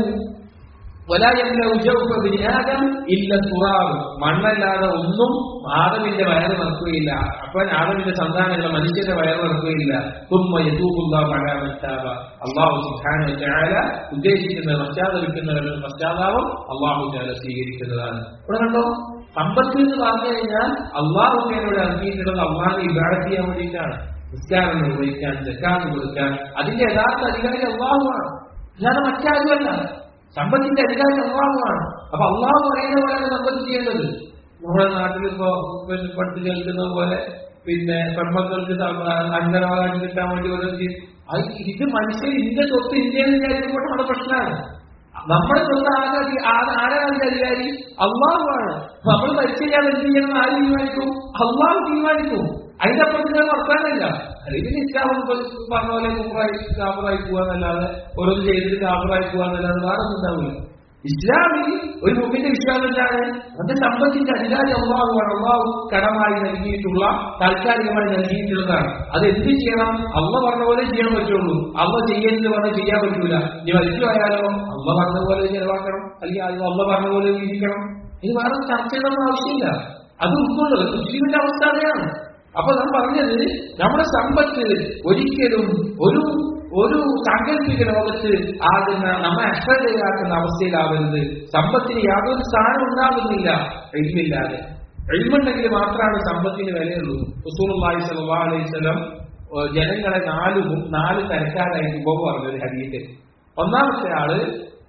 Speaker 1: വലായല്ല ഉജൗഫ ബിനിയാദം ഇല്ല തുറാവ് മണ്ണല്ലാതെ ഒന്നും ആദമിന്റെ വയറ് നിറക്കുകയില്ല അപ്പൻ ആദമിന്റെ സന്താനങ്ങൾ മനുഷ്യന്റെ വയറ് നിറക്കുകയില്ല തുമ്മ യതൂബുള്ള പഴാമത്താവ അള്ളാഹു സുഖാന ചാല ഉദ്ദേശിക്കുന്ന പശ്ചാത്തലിക്കുന്നവരുടെ പശ്ചാത്താപം അള്ളാഹു ചാല സ്വീകരിക്കുന്നതാണ് ഇവിടെ കണ്ടോ സമ്പത്ത് എന്ന് പറഞ്ഞു കഴിഞ്ഞാൽ അള്ളാഹു ചാലയുടെ ഇറങ്ങിയിട്ടുള്ളത് അള്ളാഹിനെ ഇബാഡത്ത് ചെയ്യാൻ വേണ്ടിയിട്ടാണ് നിസ്കാരം നിർവഹിക്കാൻ ജക്കാത്ത് കൊടുക്കാൻ അതിന്റെ യഥാർത്ഥ അധികാരി അള്ളാഹുവാണ് അല്ലാതെ മറ്റാരുമല്ല സമ്പത്തിന്റെ അധികാരി അള്ളാഹുവാണ് അപ്പൊ അള്ളാഹു പറയുന്ന പോലെയാണ് സമ്പത്ത് ചെയ്യേണ്ടത് നമ്മുടെ നാട്ടിൽ ഇപ്പോ പിന്നെ പഠിച്ചു കേൾക്കുന്ന പോലെ പിന്നെ പെൺമക്കൾക്ക് അംഗനവാദം കിട്ടാൻ വേണ്ടി ഓരോ ചെയ്യും. അത് ഇത് മനുഷ്യർ ഇന്ത്യ തൊട്ട് ഇന്ത്യയിൽ വിചാരിക്കുമ്പോഴാണ് പ്രശ്നമാണ് നമ്മുടെ സ്വന്തം ആകെ അധി- ആ- ആരാണ് അതിന്റെ അധികാരി അള്ളാഹുവാണ് നമ്മൾ മരിച്ചു കഴിഞ്ഞാൽ എന്ത് ചെയ്യണം എന്ന് ആര് തീരുമാനിക്കും അള്ളാഹു തീരുമാനിക്കും അതിന്റെ അപ്പുറത്ത് ഞാൻ വർത്താനില്ല അല്ലെങ്കിൽ ഇസ്ലാം പറഞ്ഞ പോലെ കുഫറായി കാഫറായി പോവാന്നല്ലാതെ ഓരോന്ന് ചെയ്തിട്ട് കാഫറായി പോവാന്നല്ലാതെ വേറെ ഒന്നും ഉണ്ടാവില്ല ഇസ്ലാമിൽ ഒരു മുമ്പിന്റെ വിശ്വാസം എന്താണ് അത് സമ്പത്തിന്റെ അധികാരി അള്ളാഹുവാണ് അള്ളാഹു കടമായി നൽകിയിട്ടുള്ള താൽക്കാലികമായി നൽകിയിട്ടുള്ളതാണ് അത് എന്ത് ചെയ്യണം അള്ള പറഞ്ഞ പോലെ ചെയ്യാൻ പറ്റുള്ളൂ അള്ള ചെയ്യരുത് പറഞ്ഞ് ചെയ്യാൻ പറ്റൂല ഇനി മരിച്ചു പോയാലോ അള്ള പറഞ്ഞ പോലെ ചെലവാക്കണം അല്ലെങ്കിൽ അത് അള്ള പറഞ്ഞ പോലെ ജീവിക്കണം ഇത് വേറെ ചർച്ച ചെയ്യണമെന്ന് ആവശ്യമില്ല അത് ഉൾക്കൊള്ളുക മുസ്ലിമിന്റെ അവസ്ഥ അതെയാണ് അപ്പൊ നാം പറഞ്ഞത് നമ്മുടെ സമ്പത്ത് ഒരിക്കലും ഒരു ഒരു സാങ്കല്പിക ലോകത്ത് ആകുന്ന നമ്മെ അശ്രദ്ധയാക്കുന്ന അവസ്ഥയിലാവരുത് സമ്പത്തിന് യാതൊരു സ്ഥാനം ഉണ്ടാകുന്നില്ല എഴുമില്ലാതെ എഴുമുണ്ടെങ്കിൽ മാത്രമാണ് സമ്പത്തിന് വിലയുള്ളൂ റസൂലുള്ളാഹി സ്വല്ലല്ലാഹു അലൈഹി വസല്ലം ഏഹ് ജനങ്ങളെ നാല് ഗു- നാല് തരക്കാരായിട്ട് ഉപ പറഞ്ഞു ഒരു ഹദീസിൽ ഒന്നാമത്തെ ആള്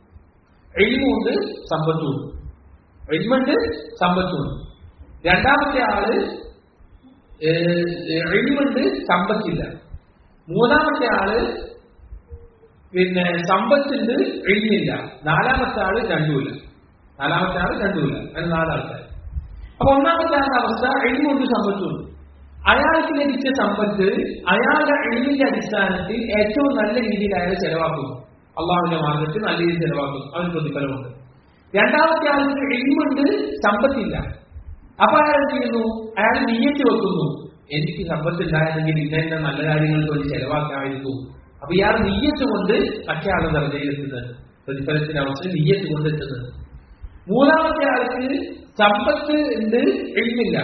Speaker 1: എഴുമുണ്ട് സമ്പത്തുണ്ട് എഴുമുണ്ട് സമ്പത്തുണ്ട് രണ്ടാമത്തെ ആള് എഴുമുണ്ട് സമ്പത്തില്ല മൂന്നാമത്തെ ആള് പിന്നെ സമ്പത്തുണ്ട് എഴുന്നില്ല നാലാമത്തെ ആള് രണ്ടുമില്ല നാലാമത്തെ ആള് രണ്ടുമില്ല അങ്ങനെ നാലാൾക്കാർ അപ്പൊ ഒന്നാമത്തെ ആളുടെ അവസ്ഥ എഴുമുണ്ട് സമ്പത്തുണ്ട് അയാൾക്ക് ലഭിച്ച സമ്പത്ത് അയാളുടെ എഴുതിന്റെ അടിസ്ഥാനത്തിൽ ഏറ്റവും നല്ല രീതിയിൽ അയാൾ ചെലവാക്കുന്നു അള്ളാഹുവിന്റെ മാർഗത്തിൽ നല്ല രീതിയിൽ ചെലവാക്കുന്നു അവന് പ്രതിഫലമുണ്ട് രണ്ടാമത്തെ ആൾക്ക് എഴുമുണ്ട് സമ്പത്തില്ല അപ്പൊ അയാൾ എന്ത് ചെയ്യുന്നു അയാൾ നീയറ്റ് വെക്കുന്നു എനിക്ക് സമ്പത്തുണ്ടായിരുന്നെങ്കിൽ ഇന്ന ഇന്ന നല്ല കാര്യങ്ങൾക്ക് വേണ്ടി ചെലവാക്കാമായിരുന്നു അപ്പൊ ഇയാൾ നീയത്ത് കൊണ്ട് മറ്റേ ആളെ ദർജയിലെത്തുന്നത് പ്രതിഫലത്തിന്റെ അവസരം നീയത്ത് കൊണ്ട് എത്തുന്നത് മൂന്നാമത്തെ ആൾക്ക് സമ്പത്ത് ഉണ്ട് എഴുന്നില്ല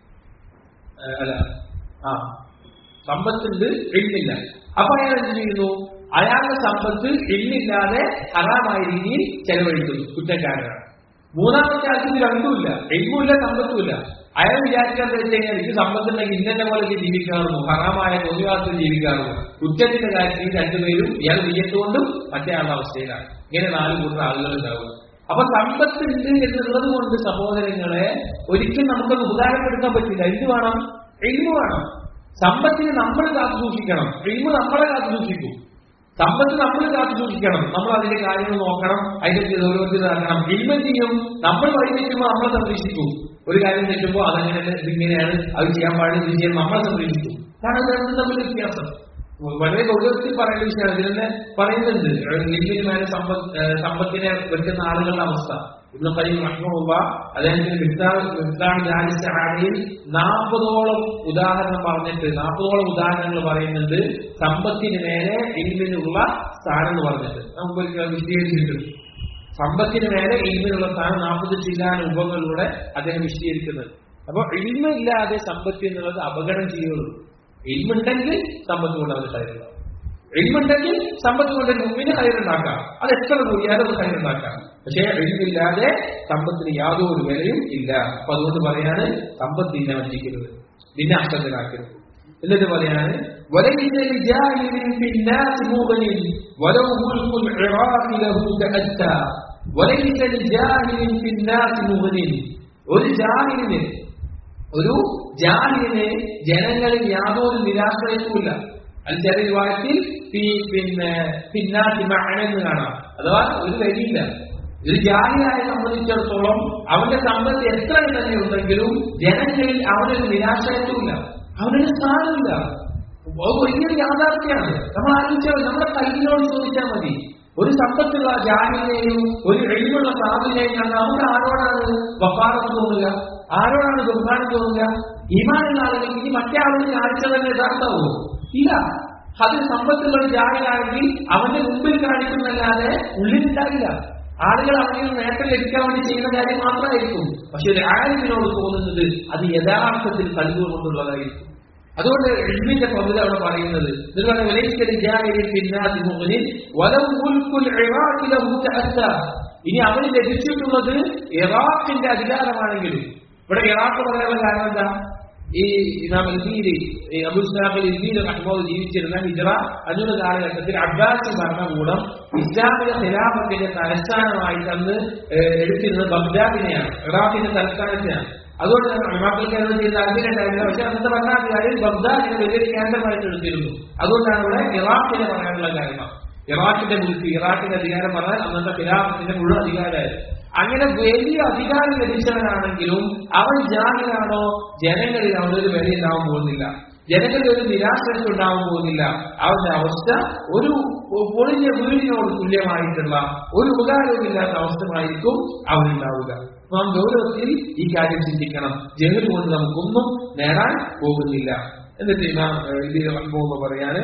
Speaker 1: അല്ല ആ സമ്പത്തുണ്ട് എഴുന്നില്ല അപ്പൊ അയാൾ എന്ത് ചെയ്യുന്നു അയാളുടെ സമ്പത്ത് എണ്ണില്ലാതെ ഹറാമായ രീതിയിൽ ചെലവഴിക്കുന്നു കുറ്റക്കാരനാണ് മൂന്നാമത്തെ ആൾക്ക് ഇത് രണ്ടുമില്ല എഴുമില്ല സമ്പത്തുമില്ല അയാൾ വിചാരിക്കാൻ വെച്ച് കഴിഞ്ഞാൽ എനിക്ക് സമ്പത്തുണ്ടെങ്കിൽ ഇന്നെ പോലെ ജീവിക്കാറുള്ളൂ ഹറാമായ തോന്നിവാസത്തിൽ ജീവിക്കാറുള്ളൂ കുറ്റത്തിന്റെ കാര്യത്തിൽ രണ്ടുപേരും ഇയാൾ വിയത്തുകൊണ്ടും മറ്റേ ആളുടെ അവസ്ഥയിലാണ് ഇങ്ങനെ നാല് കൂട്ടം ആളുകൾ ഉണ്ടാവും അപ്പൊ സമ്പത്തുണ്ട് എന്നുള്ളത് കൊണ്ട് സഹോദരങ്ങളെ ഒരിക്കലും നമുക്കത് ഉപകാരപ്പെടുത്താൻ പറ്റില്ല എന്ത് വേണം എഴുമ വേണം സമ്പത്തിനെ നമ്മൾ കാത്തു സൂക്ഷിക്കണം എഴുമ നമ്മളെ കാത്തു സൂക്ഷിക്കും സമ്പത്ത് നമ്മൾ കാത്തു സൂക്ഷിക്കണം നമ്മൾ അതിന്റെ കാര്യങ്ങൾ നോക്കണം അതിന്റെ ഓരോരുത്തരാക്കണം എഴുമ ചെയ്യും നമ്മൾ വൈകിക്കുമ്പോൾ നമ്മളെ സംരക്ഷിക്കും ഒരു കാര്യം തെറ്റുമ്പോൾ അതങ്ങനെ ഇതിങ്ങനെയാണ് അത് ചെയ്യാൻ പാടില്ല ഇത് ചെയ്യാൻ നമ്മളെ സംരക്ഷിക്കും കാരണം ഇത് രണ്ടും തമ്മിൽ വ്യത്യാസം വളരെ ഗൗരവത്തിൽ പറയേണ്ട വിഷയമാണ് ഇതിൽ തന്നെ പറയുന്നുണ്ട് ലിംഗിന് മേലെ സമ്പത്ത് സമ്പത്തിനെ വെക്കുന്ന ആളുകളുടെ അവസ്ഥ ഇന്ന് കഴിയും റഹ്മുള്ള അദ്ദേഹത്തിന് മിത്താണ് ജാലിസ്ഥാനയിൽ നാൽപ്പതോളം ഉദാഹരണം പറഞ്ഞിട്ട് നാൽപ്പതോളം ഉദാഹരണങ്ങൾ പറയുന്നുണ്ട് സമ്പത്തിന് മേലെ ഇൽമിനുള്ള സ്ഥാനം എന്ന് പറഞ്ഞിട്ട് നമുക്ക് ഒരിക്കലും വിശദീകരിച്ചിട്ടുണ്ട് സമ്പത്തിന് മേലെ ഇൽമിനുള്ള സ്ഥാനം നാൽപ്പത് ചില്ലാന ഉപങ്ങളിലൂടെ അദ്ദേഹം വിശദീകരിക്കുന്നത് അപ്പൊ ഇൽമില്ലാതെ സമ്പത്ത് എന്നുള്ളത് അപകടം ചെയ്യുള്ളൂ ഇൽമുണ്ടെങ്കിൽ സമ്പത്ത് കൊണ്ട് അവന് കയറുണ്ടാവും ഇൽമുണ്ടെങ്കിൽ സമ്പത്ത് കൊണ്ട് മുമ്പിന് കയറുണ്ടാക്കാം അത് എത്ര കൂടിയാലും അത് കയറുണ്ടാക്കാം പക്ഷേ എഴുതില്ലാതെ സമ്പത്തിന് യാതൊരു വിലയും ഇല്ല അപ്പൊ അതുകൊണ്ട് പറയാണ് സമ്പത്ത് നിന്നെ വഞ്ചിക്കരുത് നിന്നെ അഷ്ടത്തിലാക്കരുത് എന്നിട്ട് പറയാണ് وليس لجاهل في الناس مغن ولو ملك العراق له تأتى وليس لجاهل في الناس مغن ഒരു ജാഹിലിന് ഒരു ജാഹിലിന് ജനങ്ങളിൽ യാതൊരു നിരാശ്രയത്വമില്ല അത് ചില വിവാഹത്തിൽ പിന്നെ പിന്നാത്തി മഴയെന്ന് കാണാം അഥവാ ഒരു വരിയില്ല ഒരു ജാതിയായ സംബന്ധിച്ചിടത്തോളം അവന്റെ സമ്പത്ത് എത്ര തന്നെ ഉണ്ടെങ്കിലും ജനങ്ങളിൽ അവനൊരു നിരാശയത്വമില്ല അവനൊരു സ്ഥാനമില്ല വലിയൊരു യാഥാർത്ഥ്യമാണ് നമ്മൾ ആലോചിച്ചാൽ നമ്മുടെ കയ്യിനോട് ചോദിച്ചാൽ മതി ഒരു സമ്പത്തുള്ള ജാതിനെയും ഒരു എഴുതുള്ള സാധുവിനെയും കണ്ട് നമുക്ക് ആരോടാണ് വപ്പാറത്ത് തോന്നുക ആരോടാണ് ബഹുമാനം തോന്നുക ഈമാനുള്ള ആളുകൾ ഇനി മറ്റേ ആളുകൾ കാഴ്ച തന്നെ യഥാർത്ഥമാവോ ഇല്ല അതിൽ സമ്പത്തുള്ള ജാതിയാണെങ്കിൽ അവന്റെ മുമ്പിൽ കാണിക്കുന്നല്ലാതെ ഉള്ളിലുണ്ടാകില്ല ആളുകൾ അവനിൽ നേട്ടം ലഭിക്കാൻ വേണ്ടി ചെയ്യുന്ന കാര്യം മാത്രമായിരിക്കും പക്ഷെ ഒരു ആലിമിനോട് തോന്നുന്നത് അത് യഥാർത്ഥത്തിൽ കഴിവ് കൊണ്ടുള്ളതായിരിക്കും അതുകൊണ്ട് എഴുതിന്റെ പകുതി അവിടെ പറയുന്നത് നിങ്ങളുടെ വിലയിക്കൽ ജാഹിലിൽ പിന്നാതി മുകളിൽ വലം മുൽക്കുൽ ഇറാഖിലഹു തഅത്ത ഇനി അവന് ലഭിച്ചിട്ടുള്ളത് ഇറാഖിന്റെ അധികാരമാണെങ്കിലും ഇവിടെ ഇറാഖ് പറയാനുള്ള കാരണം എന്താ ഈ ഇമാം ഇൽദീരി അബു ഇസ്ലാമിൽ ഇൽദീരി റഹ്മോദ് ജീവിച്ചിരുന്ന ഹിജറ അഞ്ഞൂറ് കാലഘട്ടത്തിൽ അബ്ബാസി ഭരണകൂടം ഇസ്ലാമിക ഖിലാഫത്തിന്റെ തലസ്ഥാനമായിട്ട് അന്ന് എടുത്തിരുന്നത് ബഗ്ദാദിനെയാണ് ഇറാഖിന്റെ തലസ്ഥാനത്തെയാണ് അതുകൊണ്ട് അമാക്കൾക്ക് അതിനോട് ചെയ്ത താല്പര്യമുണ്ടായില്ല പക്ഷെ അന്നത്തെ ഭരണാധികാരി ബഗ്ദാദിനെ വലിയൊരു കേന്ദ്രമായിട്ട് എടുത്തിരുന്നു അതുകൊണ്ടാണ് ഇവിടെ ഇറാഖിനെ പറയാനുള്ള കാരണം ഇറാഖിന്റെ മുൽക്ക് ഇറാഖിന്റെ അധികാരം പറഞ്ഞാൽ അന്നത്തെ ഖിലാഫത്തിന്റെ മുഴുവൻ അധികാരമായിരുന്നു അങ്ങനെ വലിയ അധികാരം ലഭിച്ചവനാണെങ്കിലും അവൻ ജാഹിലാണോ ജനങ്ങളിൽ അവനൊരു വില ഉണ്ടാവാൻ പോകുന്നില്ല ജനങ്ങളിൽ ഒരു നിരാശ ഉണ്ടാവാൻ പോകുന്നില്ല അവന്റെ അവസ്ഥ ഒരു പൊളിഞ്ഞ വീടിനോട് തുല്യമായിട്ടുള്ള ഒരു ഉപകാരവുമില്ലാത്ത അവസ്ഥമായിരിക്കും അവനുണ്ടാവുക നാം ഗൗരവത്തിൽ ഈ കാര്യം ചിന്തിക്കണം ജനൽ കൊണ്ട് നമുക്കൊന്നും നേടാൻ പോകുന്നില്ല എന്നിട്ട് നാം ഇതിൽ പോകുമ്പോ പറയാന്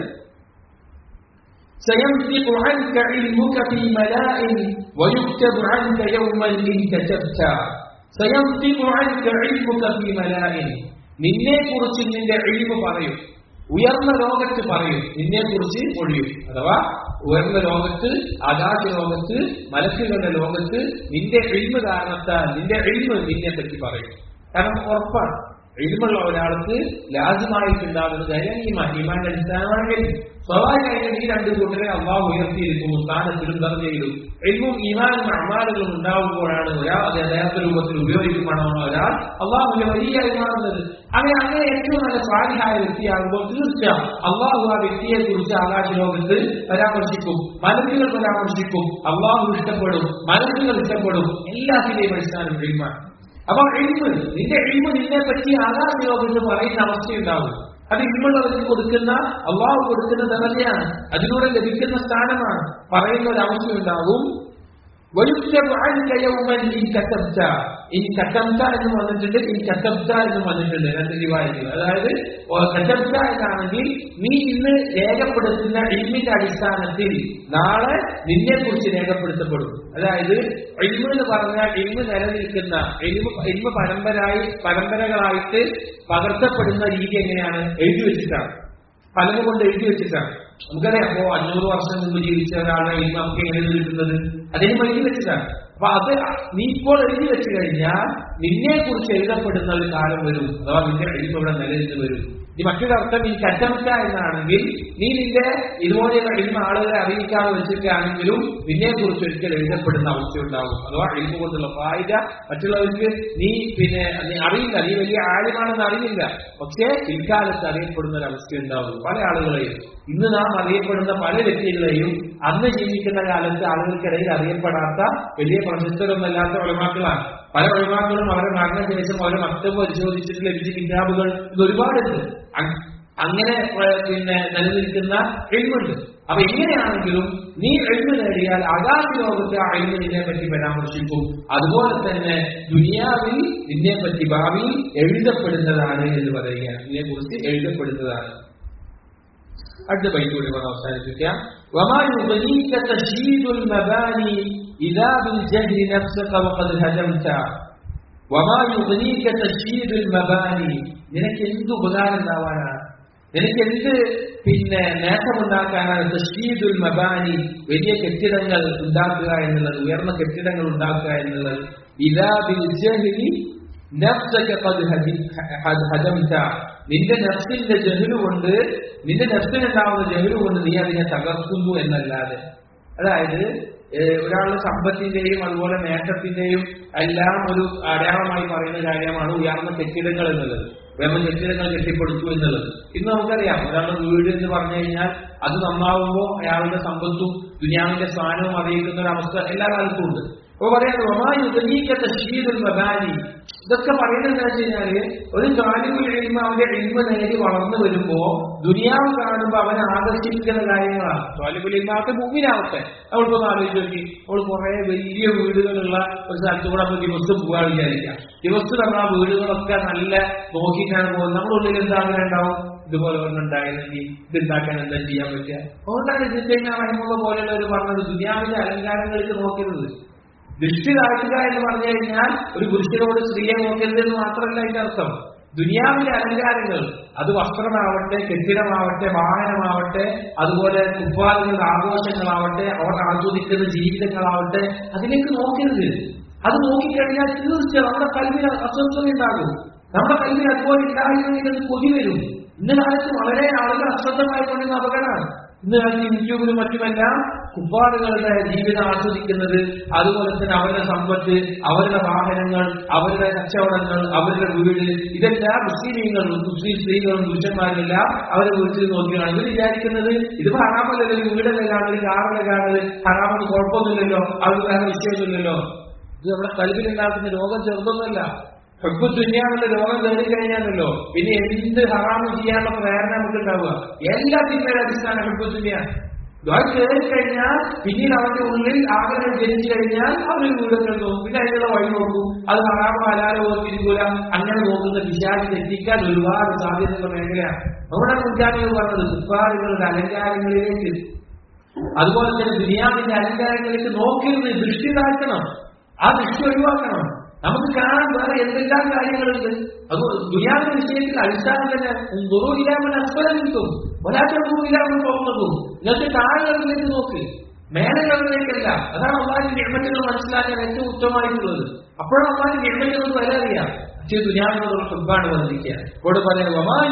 Speaker 1: سينطق عنك علمك في ملاء ويكتب عنك يوما إن كتبت سينطق عنك علمك في ملاء നിന്നെ കുറിച്ച് നിന്റെ എഴിവ് പറയും ഉയർന്ന ലോകത്ത് പറയും നിന്നെ കുറിച്ച് ഒഴിയും അഥവാ ഉയർന്ന ലോകത്ത് ആകാശ ലോകത്ത് മലക്കുകളുടെ ലോകത്ത് നിന്റെ എഴിവ് കാരണത്താൽ നിന്റെ എഴിവ് നിന്നെ പറ്റി പറയും കാരണം ഉറപ്പാണ് എഴുതുമുള്ള ഒരാൾക്ക് ലാജിമായിട്ടുണ്ടാകുന്ന കാര്യം ഈമാൻ ഈമാന്റെ അടിസ്ഥാനമാണെങ്കിൽ സ്വാഭാവികമായിട്ടും ഈ രണ്ട് കൂട്ടരെ അള്ളാഹു ഉയർത്തിയിരിക്കുന്നു സ്ഥാനത്തിലും ദർജയിലും എൽമും ഈമാനും അമാലുകളും ഉണ്ടാവുമ്പോഴാണ് ഒരാൾ അത് യഥാർത്ഥ രൂപത്തിൽ ഉപയോഗിക്കുമ്പോഴാണ് ഒരാൾ അള്ളാഹുവിന്റെ വലിയായി മാറുന്നത് അങ്ങനെ അങ്ങനെ ഏറ്റവും നല്ല സ്വാധിഹായ വ്യക്തിയാകുമ്പോൾ തീർച്ച അള്ളാഹു ആ വ്യക്തിയെ കുറിച്ച് ആകാശ ലോകത്ത് പരാമർശിക്കും മലക്കുകൾ പരാമർശിക്കും അള്ളാഹു ഇഷ്ടപ്പെടും മലക്കുകൾ ഇഷ്ടപ്പെടും എല്ലാത്തിന്റെയും അടിസ്ഥാനം എഴുമാണ് അപ്പൊ എഴുമ് നിന്റെ എഴുമ് നിന്നെ പറ്റി ആകാശ ലോകത്ത് പറയുന്ന അവസ്ഥയുണ്ടാവും അത് ഇന്നുള്ളവർക്ക് കൊടുക്കുന്ന അള്ളാഹു കൊടുക്കുന്ന ദർജയാണ് അതിലൂടെ ലഭിക്കുന്ന സ്ഥാനമാണ് പറയുന്ന ഒരു അവസ്ഥയുണ്ടാവും ويكتب عنك يوما إن كتبت إن كتبت എന്ന് വന്നിട്ടുണ്ട് ഇൻ കത്തബ്ത എന്ന് വന്നിട്ടുണ്ട് രണ്ട് റിവായത്തിൽ അതായത് കത്തബ്ത എന്നാണെങ്കിൽ നീ ഇന്ന് രേഖപ്പെടുത്തുന്ന ഇൽമിന്റെ അടിസ്ഥാനത്തിൽ നാളെ നിന്നെ കുറിച്ച് രേഖപ്പെടുത്തപ്പെടും അതായത് ഇൽമ എന്ന് പറഞ്ഞാൽ ഇൽമ നിലനിൽക്കുന്ന ഇൽമ ഇൽമ പരമ്പരായി പരമ്പരകളായിട്ട് പകർത്തപ്പെടുന്ന രീതി എങ്ങനെയാണ് എഴുതി വെച്ചിട്ടാണ് ഫലം കൊണ്ട് എഴുതി വെച്ചിട്ടാണ് നമുക്കറിയാം അപ്പോ അഞ്ഞൂറ് വർഷം മുമ്പ് ജീവിച്ച ഒരാളുടെ ഇൽമ നമുക്ക് എങ്ങനെ കിട്ടുന്നത് അതിന് എഴുതി വെച്ചതാണ് അപ്പൊ അത് നീ ഇപ്പോൾ എഴുതി വെച്ചു കഴിഞ്ഞാൽ നിന്നെ കുറിച്ച് എഴുതപ്പെടുന്ന ഒരു കാലം വരും അഥവാ നിന്റെ എഴുതി ഇവിടെ നിലനിന്ന് വരും ഇനി മറ്റൊരർത്ഥം ഈ കറ്റമിക്ക എന്നാണെങ്കിൽ നീ നിന്റെ ഇതുപോലെയുള്ള എഴുതുന്ന ആളുകളെ അറിയിക്കാതെ വെച്ചിട്ടാണെങ്കിലും നിന്നെ കുറിച്ച് ഒരിക്കൽ എഴുതപ്പെടുന്ന അവസ്ഥ ഉണ്ടാകും അഥവാ എഴുതു കൊണ്ടുള്ള ഫായിദ മറ്റുള്ളവർക്ക് നീ പിന്നെ നീ അറിയില്ല നീ വലിയ ആഴമാണെന്ന് അറിയില്ല പക്ഷേ പിൽക്കാലത്ത് അറിയപ്പെടുന്ന ഒരു അവസ്ഥ ഉണ്ടാകും പല ആളുകളെയും ഇന്ന് നാം അറിയപ്പെടുന്ന പല വ്യക്തികളെയും അന്ന് ജീവിക്കുന്ന കാലത്ത് ആളുകൾക്കിടയിൽ അറിയപ്പെടാത്ത വലിയ പ്രശസ്തരൊന്നല്ലാത്ത ഒളിമാക്കളാണ് പല ഒളിമാക്കളും അവരുടെ മരണശേഷം അവരുടെ മക്തബ് പരിശോധിച്ചിട്ട് ലഭിച്ച കിതാബുകൾ ഇത് ഒരുപാടുണ്ട് അ- അങ്ങനെ ഏഹ്, പിന്നെ നിലനിൽക്കുന്ന എഴുമുണ്ട് അപ്പൊ എങ്ങനെയാണെങ്കിലും നീ എഴുമ നേടിയാൽ അകാല ലോകത്ത് ആ എഴുമ നിന്നെ പറ്റി പരാമർശിക്കും അതുപോലെ തന്നെ ദുനിയാവിൽ നിന്നെ പറ്റി ഭാവിയിൽ എഴുതപ്പെടുന്നതാണ് എന്ന് പറയുക ഇതിനെ കുറിച്ച് എഴുതപ്പെടുന്നതാണ് അടുത്ത ബൈക്കൂടെ നമ്മൾ അവസാനിപ്പിക്കാം وما يغنيك تشييد المباني إذا بالجهل نفسك وقد هدمت وما يغنيك تشييد المباني നിനക്ക് എന്ത് ഉപകാരം ഉണ്ടാവാനാണ് നിനക്ക് എന്ത് പിന്നെ നേട്ടമുണ്ടാക്കാനാണ് തഷീദുൽ മബാനി വലിയ കെട്ടിടങ്ങൾ ഉണ്ടാക്കുക എന്നുള്ളത് ഉയർന്ന കെട്ടിടങ്ങൾ ഉണ്ടാക്കുക എന്നുള്ളത് ഇതാ ബിൽ ജഹ്ലി നഫ്സക ഖദ് ഹദി- ഹദ- ഹദംത നിന്റെ നഫ്സിന്റെ ജഹലു കൊണ്ട് നിന്റെ നഫ്സിനുണ്ടാവുന്ന ജഹലു കൊണ്ട് നീ അതിനെ തകർക്കുന്നു എന്നല്ലാതെ അതായത് ഏഹ്, ഒരാളുടെ സമ്പത്തിന്റെയും അതുപോലെ നേട്ടത്തിന്റെയും എല്ലാം ഒരു അടയാളമായി പറയുന്ന കാര്യമാണ് ഉയർന്ന കെട്ടിടങ്ങൾ എന്നുള്ളത് വേറെ കെട്ടിടങ്ങൾ കെട്ടിപ്പടുത്തു എന്നുള്ളത് ഇന്ന് നമുക്കറിയാം ഒരാളുടെ വീട് എന്ന് പറഞ്ഞു കഴിഞ്ഞാൽ അത് നന്നാവുമ്പോൾ അയാളുടെ സമ്പത്തും ദുനിയാവിന്റെ സ്ഥാനവും അറിയിക്കുന്ന ഒരു അവസ്ഥ എല്ലാ കാലത്തും ഉണ്ട് അപ്പൊ പറയാം റൊമായുദ്ധീകത്തെ ഷീദുൽ മബാനി ഇതൊക്കെ പറയുന്നത് എന്താ വെച്ച് കഴിഞ്ഞാല് ഒരു കാലിബുൽ എഴുമ അവന്റെ എഴുമ നേടി വളർന്നു വരുമ്പോ ദുനിയാവ് കാണുമ്പോ അവനെ ആകർഷിക്കുന്ന കാര്യങ്ങളാണ് കാലിബുൽ എഴുമാവട്ടെ ഭൂമിയിലാവട്ടെ അവൾക്കൊന്ന് ആലോചിച്ച് നോക്കി അവൾ കുറെ വലിയ വീടുകളുള്ള ഒരു സ്ഥലത്ത് കൂടെ നമ്മൾ ദിവസം പോകാൻ വിചാരിക്കാം ദിവസം നമ്മൾ ആ വീടുകളൊക്കെ നല്ല നോക്കിയിട്ടാണ് പോകുന്നത് നമ്മുടെ ഉള്ളിൽ എന്താ അങ്ങനെ ഉണ്ടാവും ഇതുപോലെ ഒരെണ്ണം ഉണ്ടായിരുന്നെങ്കിൽ ഇത് ഉണ്ടാക്കാൻ എന്താ ചെയ്യാൻ പറ്റുക അതുകൊണ്ടാണ് ഇതിന്റെ റഹിമുള്ള പോലെയുള്ള ഒരു പറഞ്ഞത് ദുനിയാവിന്റെ അലങ്കാരങ്ങൾക്ക് നോക്കുന്നത് ദൃഷ്ടി താഴ്ത്തുക എന്ന് പറഞ്ഞു കഴിഞ്ഞാൽ ഒരു പുരുഷനോട് സ്ത്രീയെ നോക്കരുത് എന്ന് മാത്രമല്ല അതിന്റെ അർത്ഥം ദുനിയാവിലെ അലങ്കാരങ്ങൾ അത് വസ്ത്രമാവട്ടെ കെട്ടിടമാവട്ടെ വാഹനമാവട്ടെ അതുപോലെ കുപ്പാലുകൾ ആഘോഷങ്ങളാവട്ടെ അവർ ആസ്വദിക്കുന്ന ജീവിതങ്ങളാവട്ടെ അതിലേക്ക് നോക്കരുത് അത് നോക്കിക്കഴിഞ്ഞാൽ തീർച്ചയായും നമ്മുടെ കൽവിന് അസ്വസ്ഥത ഉണ്ടാകും നമ്മുടെ കൽവിന് അതുപോലെ ഉണ്ടായിരുന്നെങ്കിൽ അത് കൊതി വരും ഇന്ന് കാലത്ത് വളരെ ആളുകൾ അശ്രദ്ധമായി കൊണ്ടുവന്ന അപകടമാണ് ഇന്ന് കാലത്ത് യൂട്യൂബിലും മറ്റുമെല്ലാം കുപ്പാടുകളുടെ ജീവിതം ആസ്വദിക്കുന്നത് അതുപോലെ തന്നെ അവരുടെ സമ്പത്ത് അവരുടെ വാഹനങ്ങൾ അവരുടെ കച്ചവടങ്ങൾ അവരുടെ വീട് ഇതെല്ലാം മുസ്ലിമീങ്ങളും മുസ്ലിം സ്ത്രീകളും പുരുഷന്മാരെല്ലാം അവരുടെ വീട്ടിൽ നോക്കിയാണ് ഇവർ വിചാരിക്കുന്നത് ഇത് ഹറാമല്ലല്ലോ ഒരു വീടല്ലേ കാണുന്നത് കാറല്ലേ കാണുന്നത് ഹറാമെന്ന് കുഴപ്പമൊന്നുമില്ലല്ലോ അത് വേറെ വിഷയമൊന്നുമില്ലല്ലോ ഇത് നമ്മുടെ കൽവിലുണ്ടാക്കുന്ന രോഗം ചെറുതൊന്നുമല്ല ഹെബ് ദുനിയാവുള്ള രോഗം കയറി കഴിഞ്ഞാണല്ലോ പിന്നെ എന്ത് ഹറാമ് ചെയ്യാനുള്ള പ്രേരണ നമുക്ക് ഉണ്ടാവുക എല്ലാ തിന്മയുടെ അടിസ്ഥാന ഹെബ് ദുനിയ ദ്വാര കയറി കഴിഞ്ഞാൽ പിന്നീട് അവന്റെ ഉള്ളിൽ ആഗ്രഹം ജനിച്ചു കഴിഞ്ഞാൽ അവര് വീടുകൾ നോക്കും പിന്നെ അതിനുള്ള വഴി നോക്കും അത് ഹറാമോ ഹലാലോ തിരികൂല അങ്ങനെ നോക്കുന്ന വിശാലി തെറ്റിക്കാൻ ഒരുപാട് സാധ്യതയുള്ള മേഖലയാണ് നമ്മുടെ മുൻഗാമികൾ പറഞ്ഞത് കുപ്പാറുകളുടെ അലങ്കാരങ്ങളിലേക്ക് അതുപോലെ തന്നെ ദുനിയാവിന്റെ അലങ്കാരങ്ങളിലേക്ക് നോക്കരുത് ദൃഷ്ടി താഴ്ത്തണം ആ ദൃഷ്ടി ഒഴിവാക്കണം നമുക്ക് കാണാൻ വേറെ എന്തെല്ലാം കാര്യങ്ങളുണ്ട് അത് ദുനിയാവിന്റെ വിഷയത്തിൽ അടിസ്ഥാനം തന്നെ ദുറൂഹിലാമൻ അസ്വരം നിൽക്കും ഒരാൾക്കും പോകുന്നതും നിങ്ങൾക്ക് താഴെകളിലേക്ക് നോക്ക് മേലകളിലേക്കല്ല അതാണ് അള്ളാഹിന്റെ നിർമ്മറ്റുകൾ മനസ്സിലാക്കാൻ ഏറ്റവും ഉത്തമമായിട്ടുള്ളത് അപ്പോഴാണ് അള്ളാഹിന്റെ നിർമ്മറ്റുകൾ വില അറിയാം പക്ഷേ ദുനിയാവിനോടുള്ള സുഖാണ് വർദ്ധിക്കുക ഇവിടെ പറയാം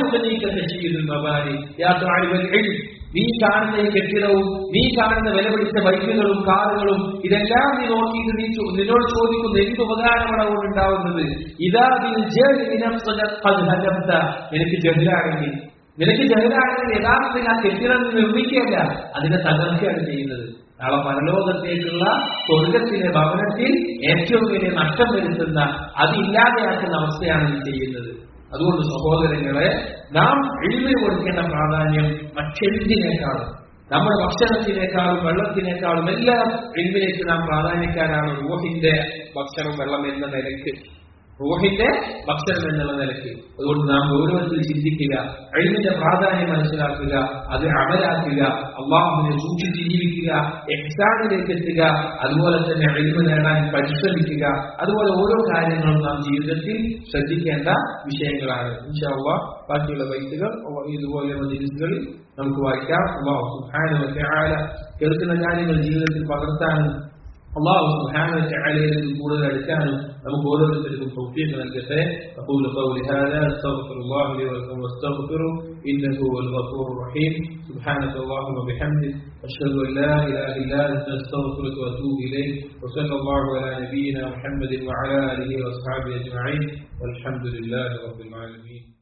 Speaker 1: നീ കാണുന്ന ഈ കെട്ടിടവും നീ കാണുന്ന വില പിടിച്ച ബൈക്കുകളും കാറുകളും ഇതെല്ലാം നീ നോക്കിയിട്ട് നീ ചോ- നിന്നോട് ചോദിക്കുന്ന എന്ത് ഉപകാരമാണ് അതുകൊണ്ട് ഉണ്ടാവുന്നത് ഇതാ നീ ജഹ്ലി നഫ്സക ഖദ് ഹദംത. നിനക്ക് ജഹലാണെങ്കിൽ നിനക്ക് ജഹലാണെങ്കിൽ യഥാർത്ഥത്തിൽ ആ കെട്ടിടം നീ നിർമ്മിക്കുകയല്ല അതിനെ തകർക്കുകയാണ് ചെയ്യുന്നത് നാളെ പരലോകത്തേക്കുള്ള സ്വർഗത്തിലെ ഭവനത്തിൽ ഏറ്റവും വലിയ നഷ്ടം വരുത്തുന്ന അതില്ലാതെയാക്കുന്ന അവസ്ഥയാണ് നീ ചെയ്യുന്നത് അതുകൊണ്ട് സഹോദരങ്ങളെ നാം എഴുതി കൊടുക്കേണ്ട പ്രാധാന്യം മറ്റെന്തിനേക്കാളും നമ്മുടെ ഭക്ഷണത്തിനേക്കാളും വെള്ളത്തിനേക്കാളും എല്ലാം എൽമിലേക്ക് നാം പ്രാധാന്യക്കാരാണ് റൂഹിന്റെ ഭക്ഷണം വെള്ളം എന്ന നിലയ്ക്ക് റൂഹിന്റെ ഭക്ഷണം എന്നുള്ള നിലയ്ക്ക് അതുകൊണ്ട് നാം ഗൗരവത്തിൽ ചിന്തിക്കുക എഴുതിന്റെ പ്രാധാന്യം മനസ്സിലാക്കുക അത് അമലാക്കുക അള്ളാഹുവിനെ സൂക്ഷിച്ച് ജീവിക്കുക എക്സാമിലേക്ക് എത്തുക അതുപോലെ തന്നെ എഴുതി നേടാൻ പരിശ്രമിക്കുക അതുപോലെ ഓരോ കാര്യങ്ങളും നാം ജീവിതത്തിൽ ശ്രദ്ധിക്കേണ്ട വിഷയങ്ങളാണ് ഇൻഷാള്ള ബാക്കിയുള്ള വൈദ്യുകൾ ഇതുപോലെ മജിലിസുകളിൽ നമുക്ക് വായിക്കാം അള്ളാഹു സുബ്ഹാനഹു വ തആല കേൾക്കുന്ന കാര്യങ്ങൾ ജീവിതത്തിൽ പകർത്താനും അള്ളാഹു സുബ്ഹാനഹു വ തആലയിൽ കൂടുതൽ അടുക്കാനും നമുക്ക് ഓരോരുത്തർക്കും തൗഫീഖ് നൽകട്ടെ أقول قولي هذا أستغفر الله لي ولكم واستغفروا إنه هو الغفور الرحيم سبحانك اللهم وبحمدك أشهد أن لا إله إلا أنت أستغفرك وأتوب إليك وصلى الله على نبينا محمد وعلى آله وأصحابه أجمعين والحمد لله رب العالمين